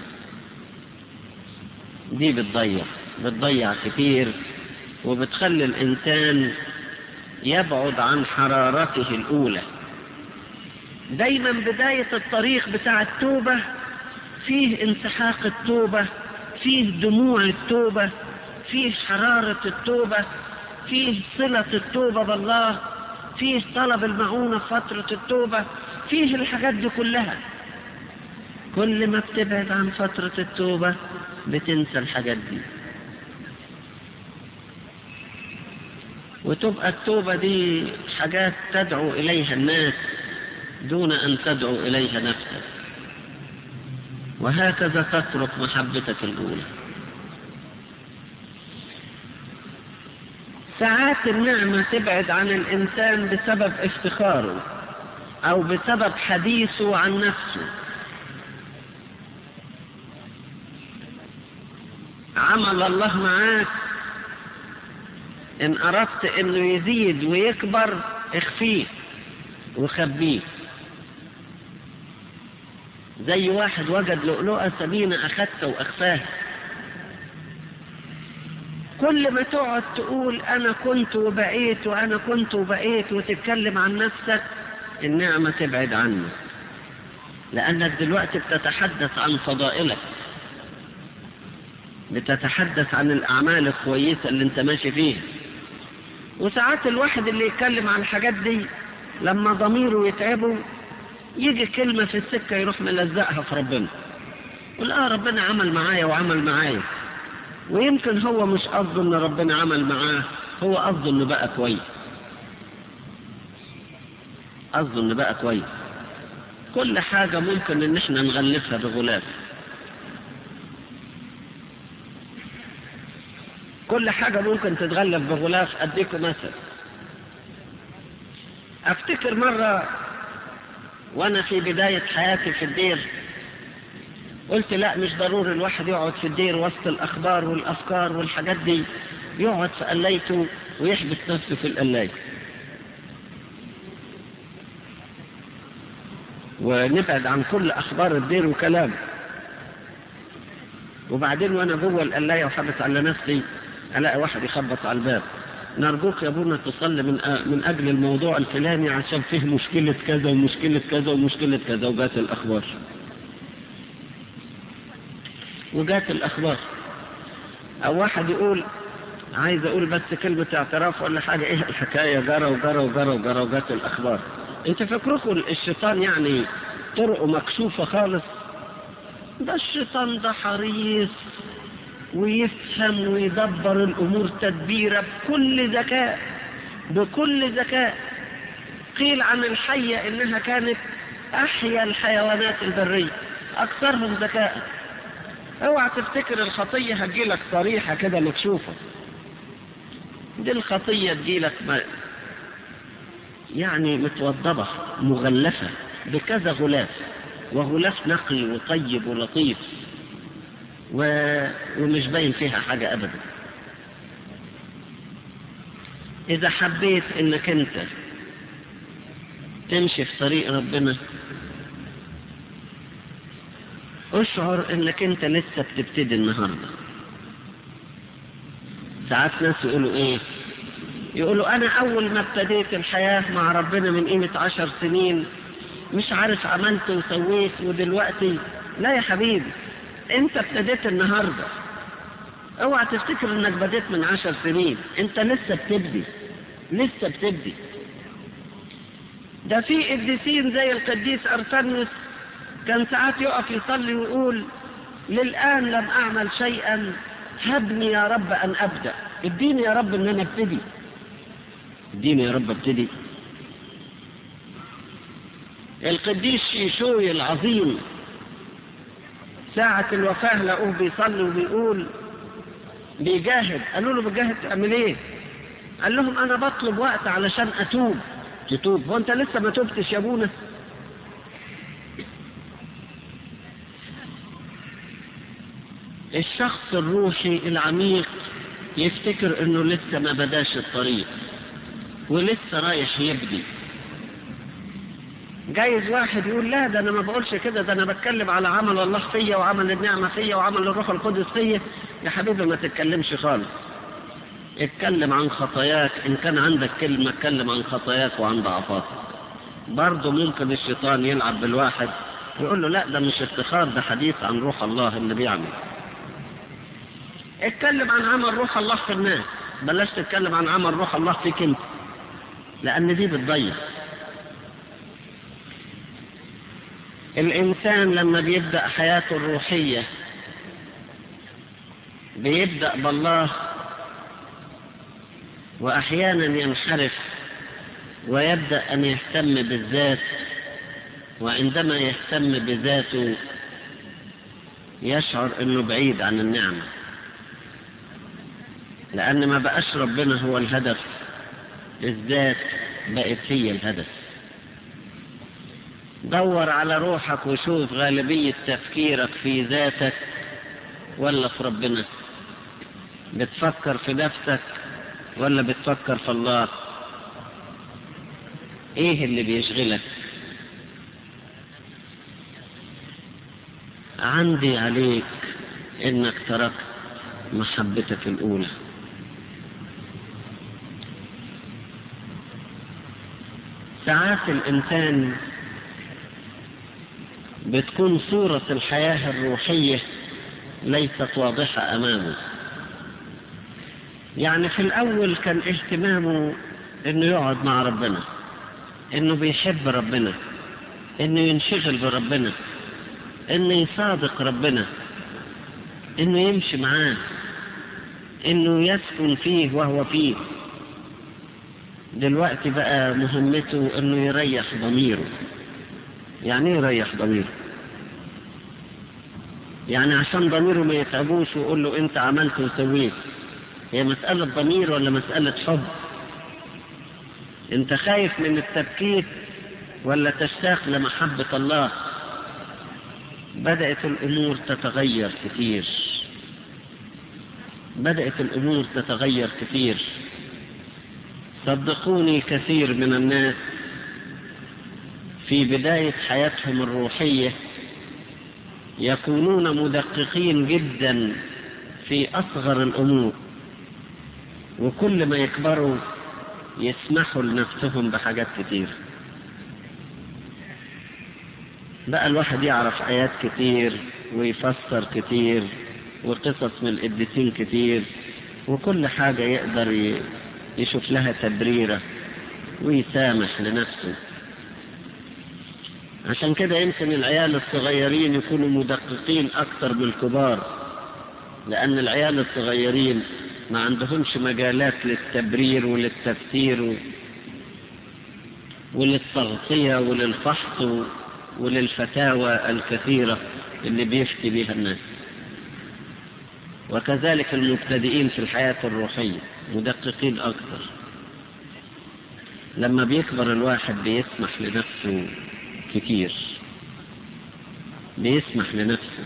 دي بتضيع بتضيع كتير وبتخلي الإنسان يبعد عن حرارته الأولى دايما بداية الطريق بتاع التوبة فيه انسحاق التوبة فيه دموع التوبة فيه حرارة التوبة فيه صلة التوبة بالله فيه طلب المعونة في فترة التوبة فيه الحاجات دي كلها كل ما بتبعد عن فترة التوبة بتنسى الحاجات دي وتبقى التوبة دي حاجات تدعو إليها الناس دون أن تدعو إليها نفسك وهكذا تترك محبتك الأولى ساعات النعمة تبعد عن الإنسان بسبب افتخاره أو بسبب حديثه عن نفسه عمل الله معاك إن أردت إنه يزيد ويكبر اخفيه وخبيه زي واحد وجد لؤلؤة ثمينة أخذته وأخفاها كل ما تقعد تقول أنا كنت وبقيت وأنا كنت وبقيت وتتكلم عن نفسك النعمة تبعد عنك لأنك دلوقتي بتتحدث عن فضائلك بتتحدث عن الأعمال الكويسة اللي انت ماشي فيها وساعات الواحد اللي يتكلم عن الحاجات دي لما ضميره يتعبه يجي كلمة في السكة يروح ملزقها في ربنا يقول اه ربنا عمل معايا وعمل معايا ويمكن هو مش قصده ان ربنا عمل معاه هو قصده انه بقى كويس قصده انه بقى كويس كل حاجة ممكن ان احنا نغلفها بغلاف كل حاجة ممكن تتغلف بغلاف اديكم مثل افتكر مرة وانا في بداية حياتي في الدير قلت لا مش ضروري الواحد يقعد في الدير وسط الاخبار والافكار والحاجات دي يقعد في قلايته ويحبس نفسه في القلاية ونبعد عن كل اخبار الدير وكلامه وبعدين وانا جوه القلاية وحبس على نفسي الاقي واحد يخبط على الباب نرجوك يا ابونا تصلي من من اجل الموضوع الفلاني عشان فيه مشكلة كذا ومشكلة كذا ومشكلة كذا وجات الاخبار وجات الاخبار او واحد يقول عايز اقول بس كلمة اعتراف ولا حاجة ايه الحكاية جرى وجرى وجرى وجرى وجات الاخبار انت فكركم الشيطان يعني طرقه مكشوفة خالص ده الشيطان ده حريص ويفهم ويدبر الامور تدبيرا بكل ذكاء بكل ذكاء قيل عن الحية انها كانت احيا الحيوانات البرية اكثرهم ذكاء اوعى تفتكر الخطية هتجيلك صريحة كده مكشوفة دي الخطية تجيلك ما يعني متوضبة مغلفة بكذا غلاف وغلاف نقي وطيب ولطيف و... ومش باين فيها حاجة أبدا إذا حبيت إنك أنت تمشي في طريق ربنا اشعر إنك أنت لسه بتبتدي النهاردة ساعات ناس يقولوا إيه يقولوا أنا أول ما ابتديت الحياة مع ربنا من قيمة عشر سنين مش عارف عملت وسويت ودلوقتي لا يا حبيبي انت ابتديت النهاردة اوعى تفتكر انك بديت من عشر سنين انت لسه بتبدي لسه بتبدي ده في قديسين زي القديس ارتنس كان ساعات يقف يصلي ويقول للآن لم أعمل شيئا هبني يا رب أن أبدأ اديني يا رب أن أنا ابتدي اديني يا رب ابتدي القديس شيشوي العظيم ساعة الوفاة لقوه بيصلي وبيقول بيجاهد قالوا له بتجاهد تعمل ايه قال لهم انا بطلب وقت علشان اتوب تتوب هو انت لسه ما توبتش يا ابونا الشخص الروحي العميق يفتكر انه لسه ما بداش الطريق ولسه رايح يبدي جايز واحد يقول لا ده انا ما بقولش كده ده انا بتكلم على عمل الله فيا وعمل النعمة فيا وعمل الروح القدس فيا يا حبيبي ما تتكلمش خالص اتكلم عن خطاياك ان كان عندك كلمة اتكلم عن خطاياك وعن ضعفاتك برضه ممكن الشيطان يلعب بالواحد يقول له لا ده مش افتخار ده حديث عن روح الله اللي بيعمل اتكلم عن عمل روح الله في الناس بلاش تتكلم عن عمل روح الله فيك انت لان دي بتضيع الإنسان لما بيبدأ حياته الروحية بيبدأ بالله وأحيانا ينحرف ويبدأ أن يهتم بالذات وعندما يهتم بذاته يشعر أنه بعيد عن النعمة لأن ما بقاش ربنا هو الهدف الذات بقت هي الهدف دور على روحك وشوف غالبية تفكيرك في ذاتك ولا في ربنا بتفكر في نفسك ولا بتفكر في الله ايه اللي بيشغلك عندي عليك انك تركت محبتك الاولى ساعات الانسان بتكون صورة الحياة الروحية ليست واضحة أمامه يعني في الأول كان اهتمامه إنه يقعد مع ربنا إنه بيحب ربنا إنه ينشغل بربنا إنه يصادق ربنا إنه يمشي معاه إنه يسكن فيه وهو فيه دلوقتي بقى مهمته إنه يريح ضميره يعني ايه يريح ضميره يعني عشان ضميره ما يتعبوش ويقول له انت عملت وسويت هي مسألة ضمير ولا مسألة حب انت خايف من التبكيت ولا تشتاق لمحبة الله بدأت الأمور تتغير كثير بدأت الأمور تتغير كثير صدقوني كثير من الناس في بداية حياتهم الروحية يكونون مدققين جدا في أصغر الأمور وكل ما يكبروا يسمحوا لنفسهم بحاجات كتير بقى الواحد يعرف آيات كتير ويفسر كتير وقصص من القديسين كتير وكل حاجة يقدر يشوف لها تبريرة ويسامح لنفسه عشان كده يمكن العيال الصغيرين يكونوا مدققين أكتر من الكبار لأن العيال الصغيرين ما عندهمش مجالات للتبرير وللتفسير وللتغطية وللفحص وللفتاوى الكثيرة اللي بيفتي بها الناس وكذلك المبتدئين في الحياة الروحية مدققين أكثر لما بيكبر الواحد بيسمح لنفسه كتير بيسمح لنفسه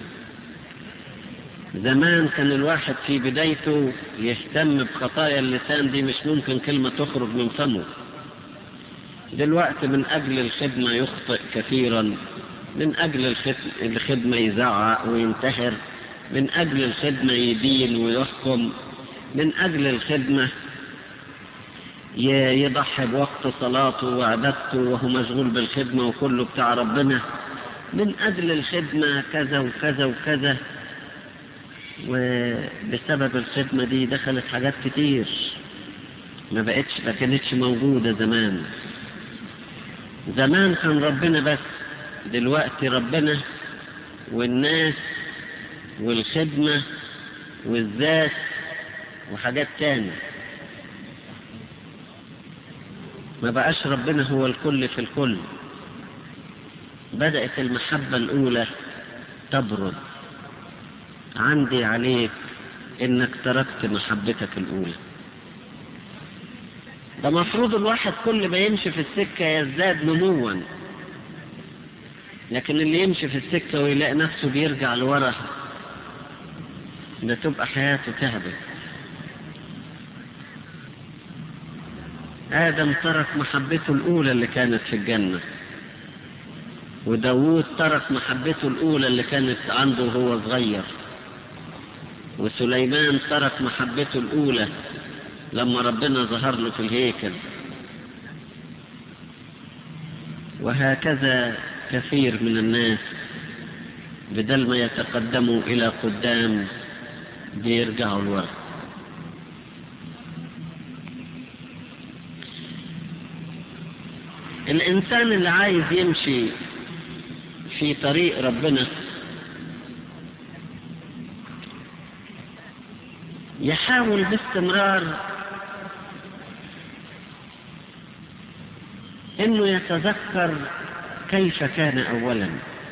زمان كان الواحد في بدايته يهتم بخطايا اللسان دي مش ممكن كلمة تخرج من فمه دلوقتي من أجل الخدمة يخطئ كثيرا من أجل الخدمة يزعق وينتحر من أجل الخدمة يدين ويحكم من أجل الخدمة يضحي بوقت صلاته وعبادته وهو مشغول بالخدمة وكله بتاع ربنا من أجل الخدمة كذا وكذا وكذا وبسبب الخدمة دي دخلت حاجات كتير ما بقتش ما كانتش موجودة زمان زمان كان ربنا بس دلوقتي ربنا والناس والخدمة والذات وحاجات تانية ما بقاش ربنا هو الكل في الكل بدأت المحبة الأولى تبرد عندي عليك انك تركت محبتك الأولى ده مفروض الواحد كل ما يمشي في السكة يزداد نموا لكن اللي يمشي في السكة ويلاقي نفسه بيرجع لورا ده تبقى حياته تهبط آدم ترك محبته الأولى اللي كانت في الجنة وداوود ترك محبته الأولى اللي كانت عنده وهو صغير وسليمان ترك محبته الأولى لما ربنا ظهر له في الهيكل وهكذا كثير من الناس بدل ما يتقدموا إلى قدام بيرجعوا لورا الإنسان اللي عايز يمشي في طريق ربنا يحاول باستمرار انه يتذكر كيف كان اولا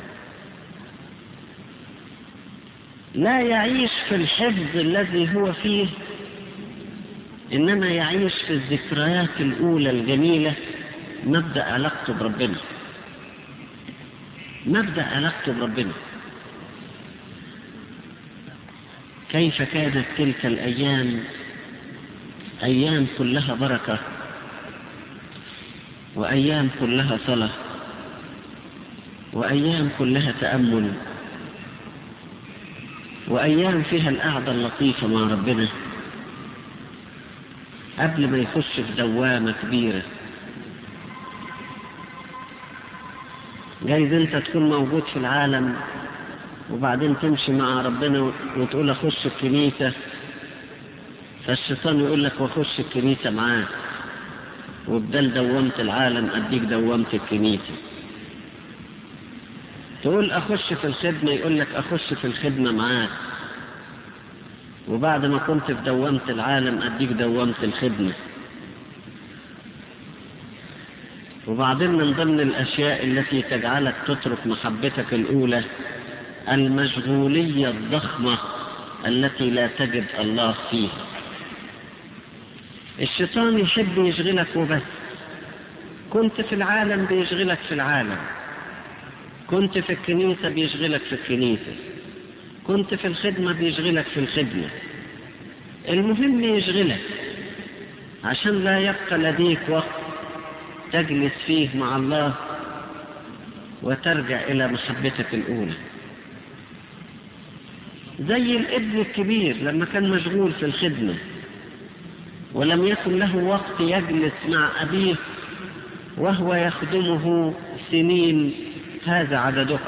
لا يعيش في الحفظ الذي هو فيه انما يعيش في الذكريات الاولى الجميله مبدا علاقته بربنا مبدا علاقته بربنا كيف كانت تلك الايام ايام كلها بركه وايام كلها صلاه وايام كلها تامل وايام فيها القعده اللطيفه مع ربنا قبل ما يخش في دوامه كبيره جايز انت تكون موجود في العالم وبعدين تمشي مع ربنا وتقول اخش الكنيسة فالشيطان يقول لك واخش الكنيسة معاك وبدل دومت العالم اديك دومت الكنيسة تقول اخش في الخدمة يقول لك اخش في الخدمة معاك وبعد ما كنت في دومت العالم اديك دومت الخدمة وبعدين من ضمن الاشياء التي تجعلك تترك محبتك الاولى المشغولية الضخمة التي لا تجد الله فيها الشيطان يحب يشغلك وبس كنت في العالم بيشغلك في العالم كنت في الكنيسة بيشغلك في الكنيسة كنت في الخدمة بيشغلك في الخدمة المهم يشغلك عشان لا يبقى لديك وقت تجلس فيه مع الله وترجع إلى محبتك الأولى زي الابن الكبير لما كان مشغول في الخدمة ولم يكن له وقت يجلس مع أبيه وهو يخدمه سنين هذا عددها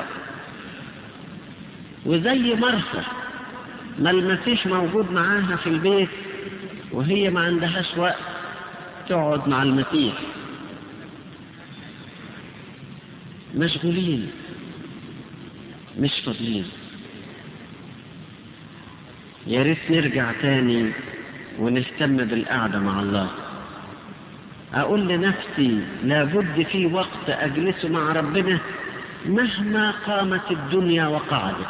وزي مرثا ما المسيح موجود معاها في البيت وهي ما عندهاش وقت تقعد مع المسيح مشغولين مش فاضيين يا ريت نرجع تاني ونهتم بالقعدة مع الله أقول لنفسي لابد في وقت أجلس مع ربنا مهما قامت الدنيا وقعدت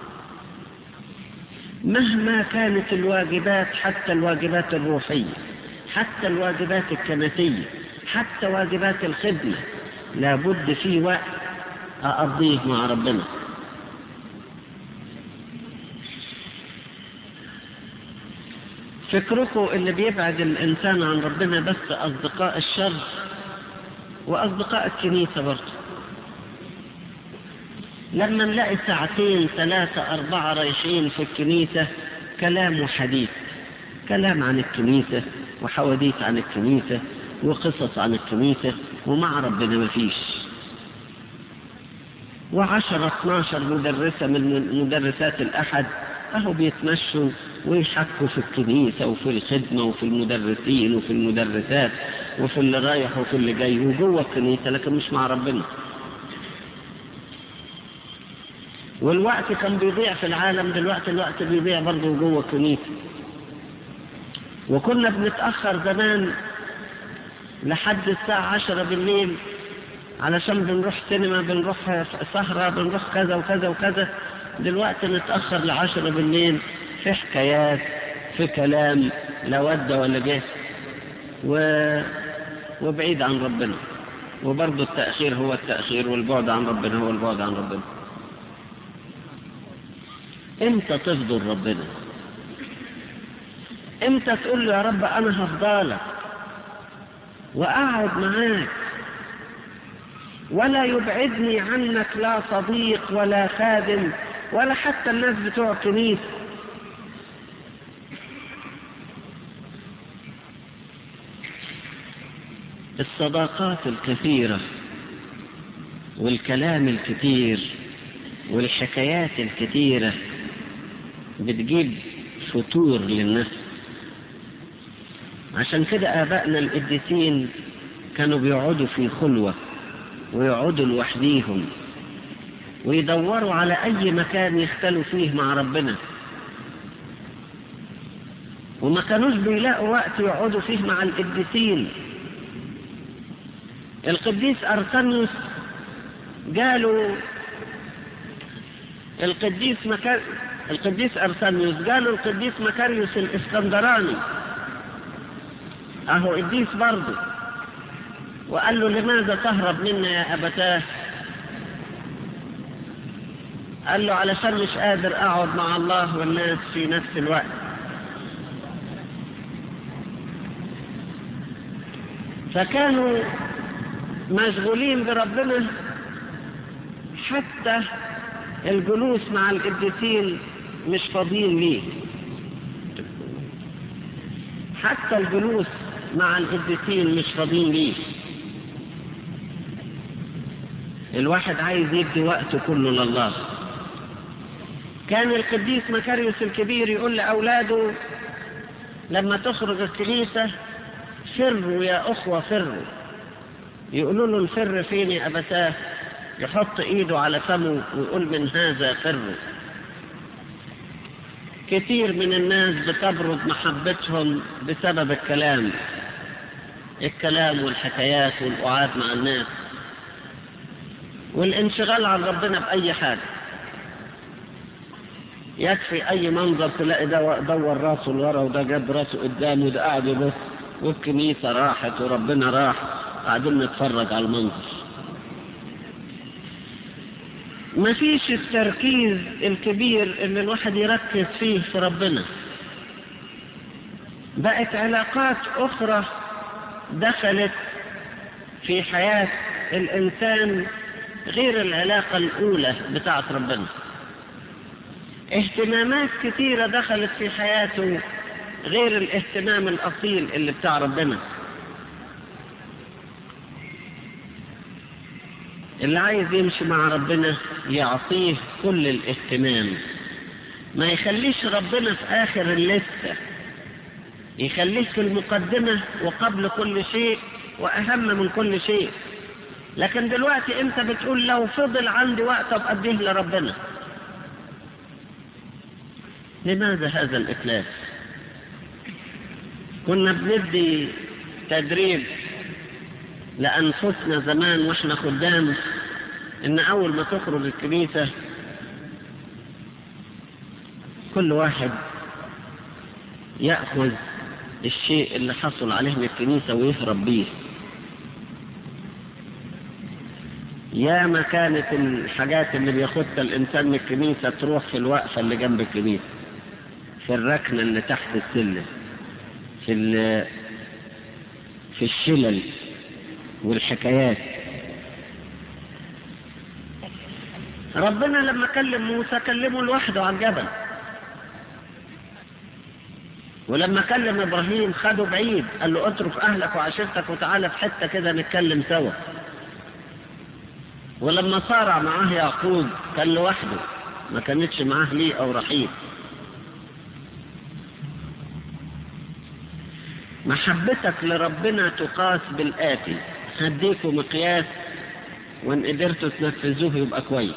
مهما كانت الواجبات حتى الواجبات الروحية حتى الواجبات الكنسية حتى واجبات الخدمة لابد في وقت أقضيه مع ربنا فكركم اللي بيبعد الإنسان عن ربنا بس أصدقاء الشر وأصدقاء الكنيسة برضه لما نلاقي ساعتين ثلاثة أربعة رايحين في الكنيسة كلام وحديث كلام عن الكنيسة وحواديت عن الكنيسة وقصص عن الكنيسة ومع ربنا مفيش وعشرة اثناشر مدرسة من مدرسات الأحد أهو بيتمشوا ويحكوا في الكنيسة وفي الخدمة وفي المدرسين وفي المدرسات وفي اللي رايح وفي اللي جاي وجوه الكنيسة لكن مش مع ربنا والوقت كان بيضيع في العالم دلوقتي الوقت بيضيع برضه جوه الكنيسة وكنا بنتأخر زمان لحد الساعة عشرة بالليل علشان بنروح سينما بنروح سهرة بنروح كذا وكذا وكذا دلوقتي نتأخر لعشرة بالليل في حكايات في كلام لا ود ولا جه و... وبعيد عن ربنا وبرضه التأخير هو التأخير والبعد عن ربنا هو البعد عن ربنا امتى تفضل ربنا امتى تقول له يا رب انا هفضلك واقعد معاك ولا يبعدني عنك لا صديق ولا خادم ولا حتى الناس بتوع الكنيسه الصداقات الكثيرة والكلام الكثير والحكايات الكثيرة بتجيب فتور للنفس عشان كده آبائنا القديسين كانوا بيقعدوا في خلوة ويقعدوا لوحديهم ويدوروا على أي مكان يختلوا فيه مع ربنا وما كانوش بيلاقوا وقت يقعدوا فيه مع القديسين القديس أرسنيوس قالوا القديس مكار القديس أرسنيوس قالوا القديس مكاريوس الإسكندراني أهو قديس برضه وقال له لماذا تهرب منا يا أبتاه قال له علشان مش قادر أقعد مع الله والناس في نفس الوقت فكانوا مشغولين بربنا حتى الجلوس مع القديسين مش فاضيين ليه حتى الجلوس مع القديسين مش فاضيين ليه الواحد عايز يدي وقته كله لله كان القديس مكاريوس الكبير يقول لأولاده لما تخرج الكنيسة فروا يا أخوة فروا يقولوا له الفر فين يا أبتاه يحط إيده على فمه ويقول من هذا فر كثير من الناس بتبرد محبتهم بسبب الكلام الكلام والحكايات والقعاد مع الناس والانشغال عن ربنا بأي حاجة يكفي أي منظر تلاقي ده دور راسه لورا وده جاب راسه قدامه وده قاعد يبص والكنيسة راحت وربنا راح قاعدين نتفرج على المنظر مفيش التركيز الكبير اللي الواحد يركز فيه في ربنا بقت علاقات أخرى دخلت في حياة الإنسان غير العلاقة الأولى بتاعت ربنا اهتمامات كثيرة دخلت في حياته غير الاهتمام الأصيل اللي بتاع ربنا اللي عايز يمشي مع ربنا يعطيه كل الاهتمام ما يخليش ربنا في آخر الليستة يخليك في المقدمة وقبل كل شيء وأهم من كل شيء لكن دلوقتي انت بتقول لو فضل عندي وقت ابقى اديه لربنا لماذا هذا الإفلاس كنا بندي تدريب لأنفسنا زمان وإحنا خدام إن أول ما تخرج الكنيسة كل واحد يأخذ الشيء اللي حصل عليه من الكنيسة ويهرب بيه يا ما كانت الحاجات اللي بياخدها الإنسان من الكنيسة تروح في الوقفة اللي جنب الكنيسة في الركنة اللي تحت السلم في في الشلل والحكايات ربنا لما كلم موسى كلمه لوحده على الجبل ولما كلم ابراهيم خده بعيد قال له اترك اهلك وعشيرتك وتعالى في حته كده نتكلم سوا ولما صارع معاه يعقوب كان لوحده ما كانتش معاه ليه او رحيل محبتك لربنا تقاس بالآتي هديكوا مقياس وان قدرتوا تنفذوه يبقى كويس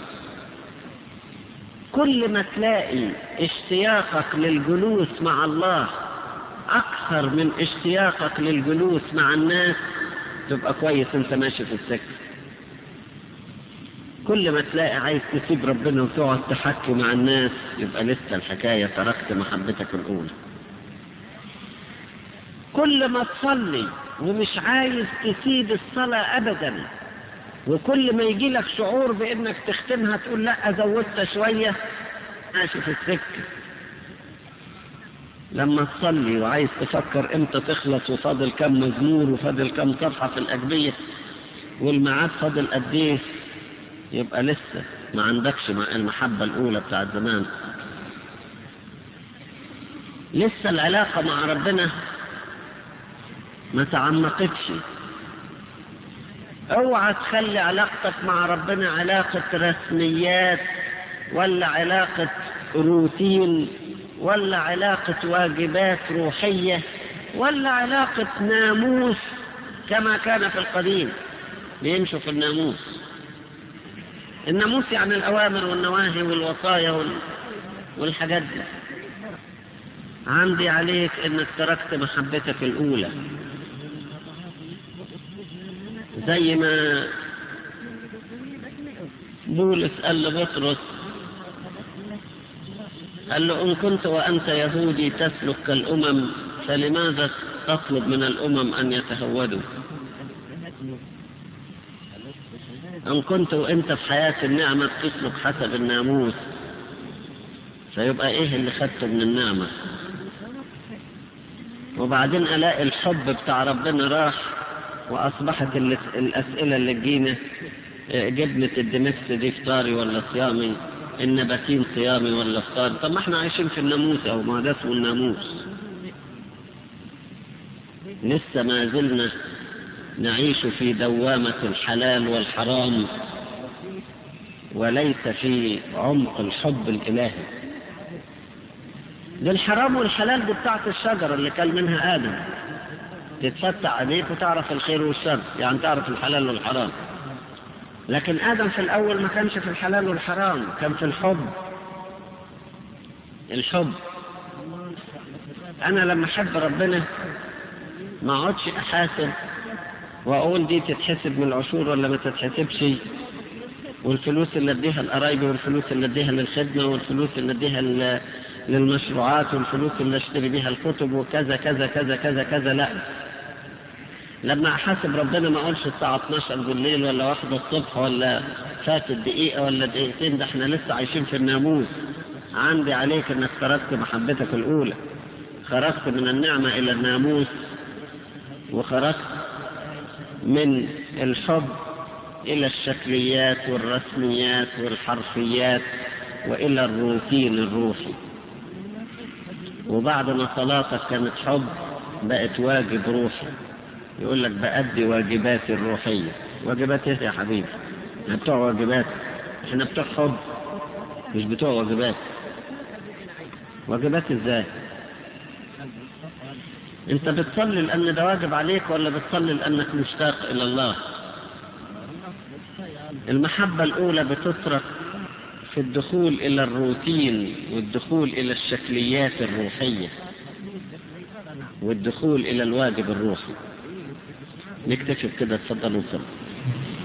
كل ما تلاقي اشتياقك للجلوس مع الله اكثر من اشتياقك للجلوس مع الناس تبقى كويس انت ماشي في السكه كل ما تلاقي عايز تسيب ربنا وتقعد تحكي مع الناس يبقى لسه الحكايه تركت محبتك الاولى كل ما تصلي ومش عايز تسيب الصلاة أبدا وكل ما يجي لك شعور بأنك تختمها تقول لا زودت شوية ماشي في السكة لما تصلي وعايز تفكر امتى تخلص وفاضل كم مزمور وفاضل كم صفحة في الأجبية والميعاد فاضل قد ايه يبقى لسه ما عندكش مع المحبة الأولى بتاعت زمان لسه العلاقة مع ربنا ما تعمقتش اوعى تخلي علاقتك مع ربنا علاقة رسميات ولا علاقة روتين ولا علاقة واجبات روحية ولا علاقة ناموس كما كان في القديم بيمشوا في الناموس الناموس يعني الأوامر والنواهي والوصايا وال... والحاجات دي عندي عليك انك تركت محبتك الاولى زي ما بولس قال لبطرس قال له إن كنت وأنت يهودي تسلك كالأمم فلماذا تطلب من الأمم أن يتهودوا إن كنت وأنت في حياة النعمة تسلك حسب الناموس فيبقى إيه اللي خدته من النعمة وبعدين ألاقي الحب بتاع ربنا راح وأصبحت الأسئلة اللي تجينا جبنة الدمكس دي فطاري ولا صيامي النباتين صيامي ولا فطاري طب ما احنا عايشين في الناموس أو ما ده اسمه الناموس لسه ما زلنا نعيش في دوامة الحلال والحرام وليس في عمق الحب الإلهي ده الحرام والحلال دي بتاعت الشجرة اللي كان منها آدم تتفتح عليك وتعرف الخير والشر يعني تعرف الحلال والحرام لكن آدم في الأول ما كانش في الحلال والحرام كان في الحب الحب أنا لما أحب ربنا ما أقعدش أحاسب وأقول دي تتحسب من العشور ولا ما تتحسبش والفلوس اللي اديها القرايبي والفلوس اللي اديها للخدمة والفلوس اللي اديها للمشروعات والفلوس اللي اشتري بيها الكتب وكذا كذا كذا كذا كذا لا لما احاسب ربنا ما اقولش الساعة 12 بالليل ولا واحدة الصبح ولا فاتت دقيقة ولا دقيقتين ده احنا لسه عايشين في الناموس عندي عليك انك تركت محبتك الاولى خرجت من النعمة الى الناموس وخرجت من الحب الى الشكليات والرسميات والحرفيات والى الروتين الروحي وبعد ما صلاتك كانت حب بقت واجب روحي يقول لك بأدي واجباتي الروحية واجبات ايه يا حبيبي احنا بتوع واجبات احنا بتوع حب مش بتوع واجبات واجبات ازاي انت بتصلي لان ده واجب عليك ولا بتصلي لانك مشتاق الى الله المحبة الاولى بتترك في الدخول الى الروتين والدخول الى الشكليات الروحية والدخول الى الواجب الروحي نكتشف كده اتفضلوا نصلي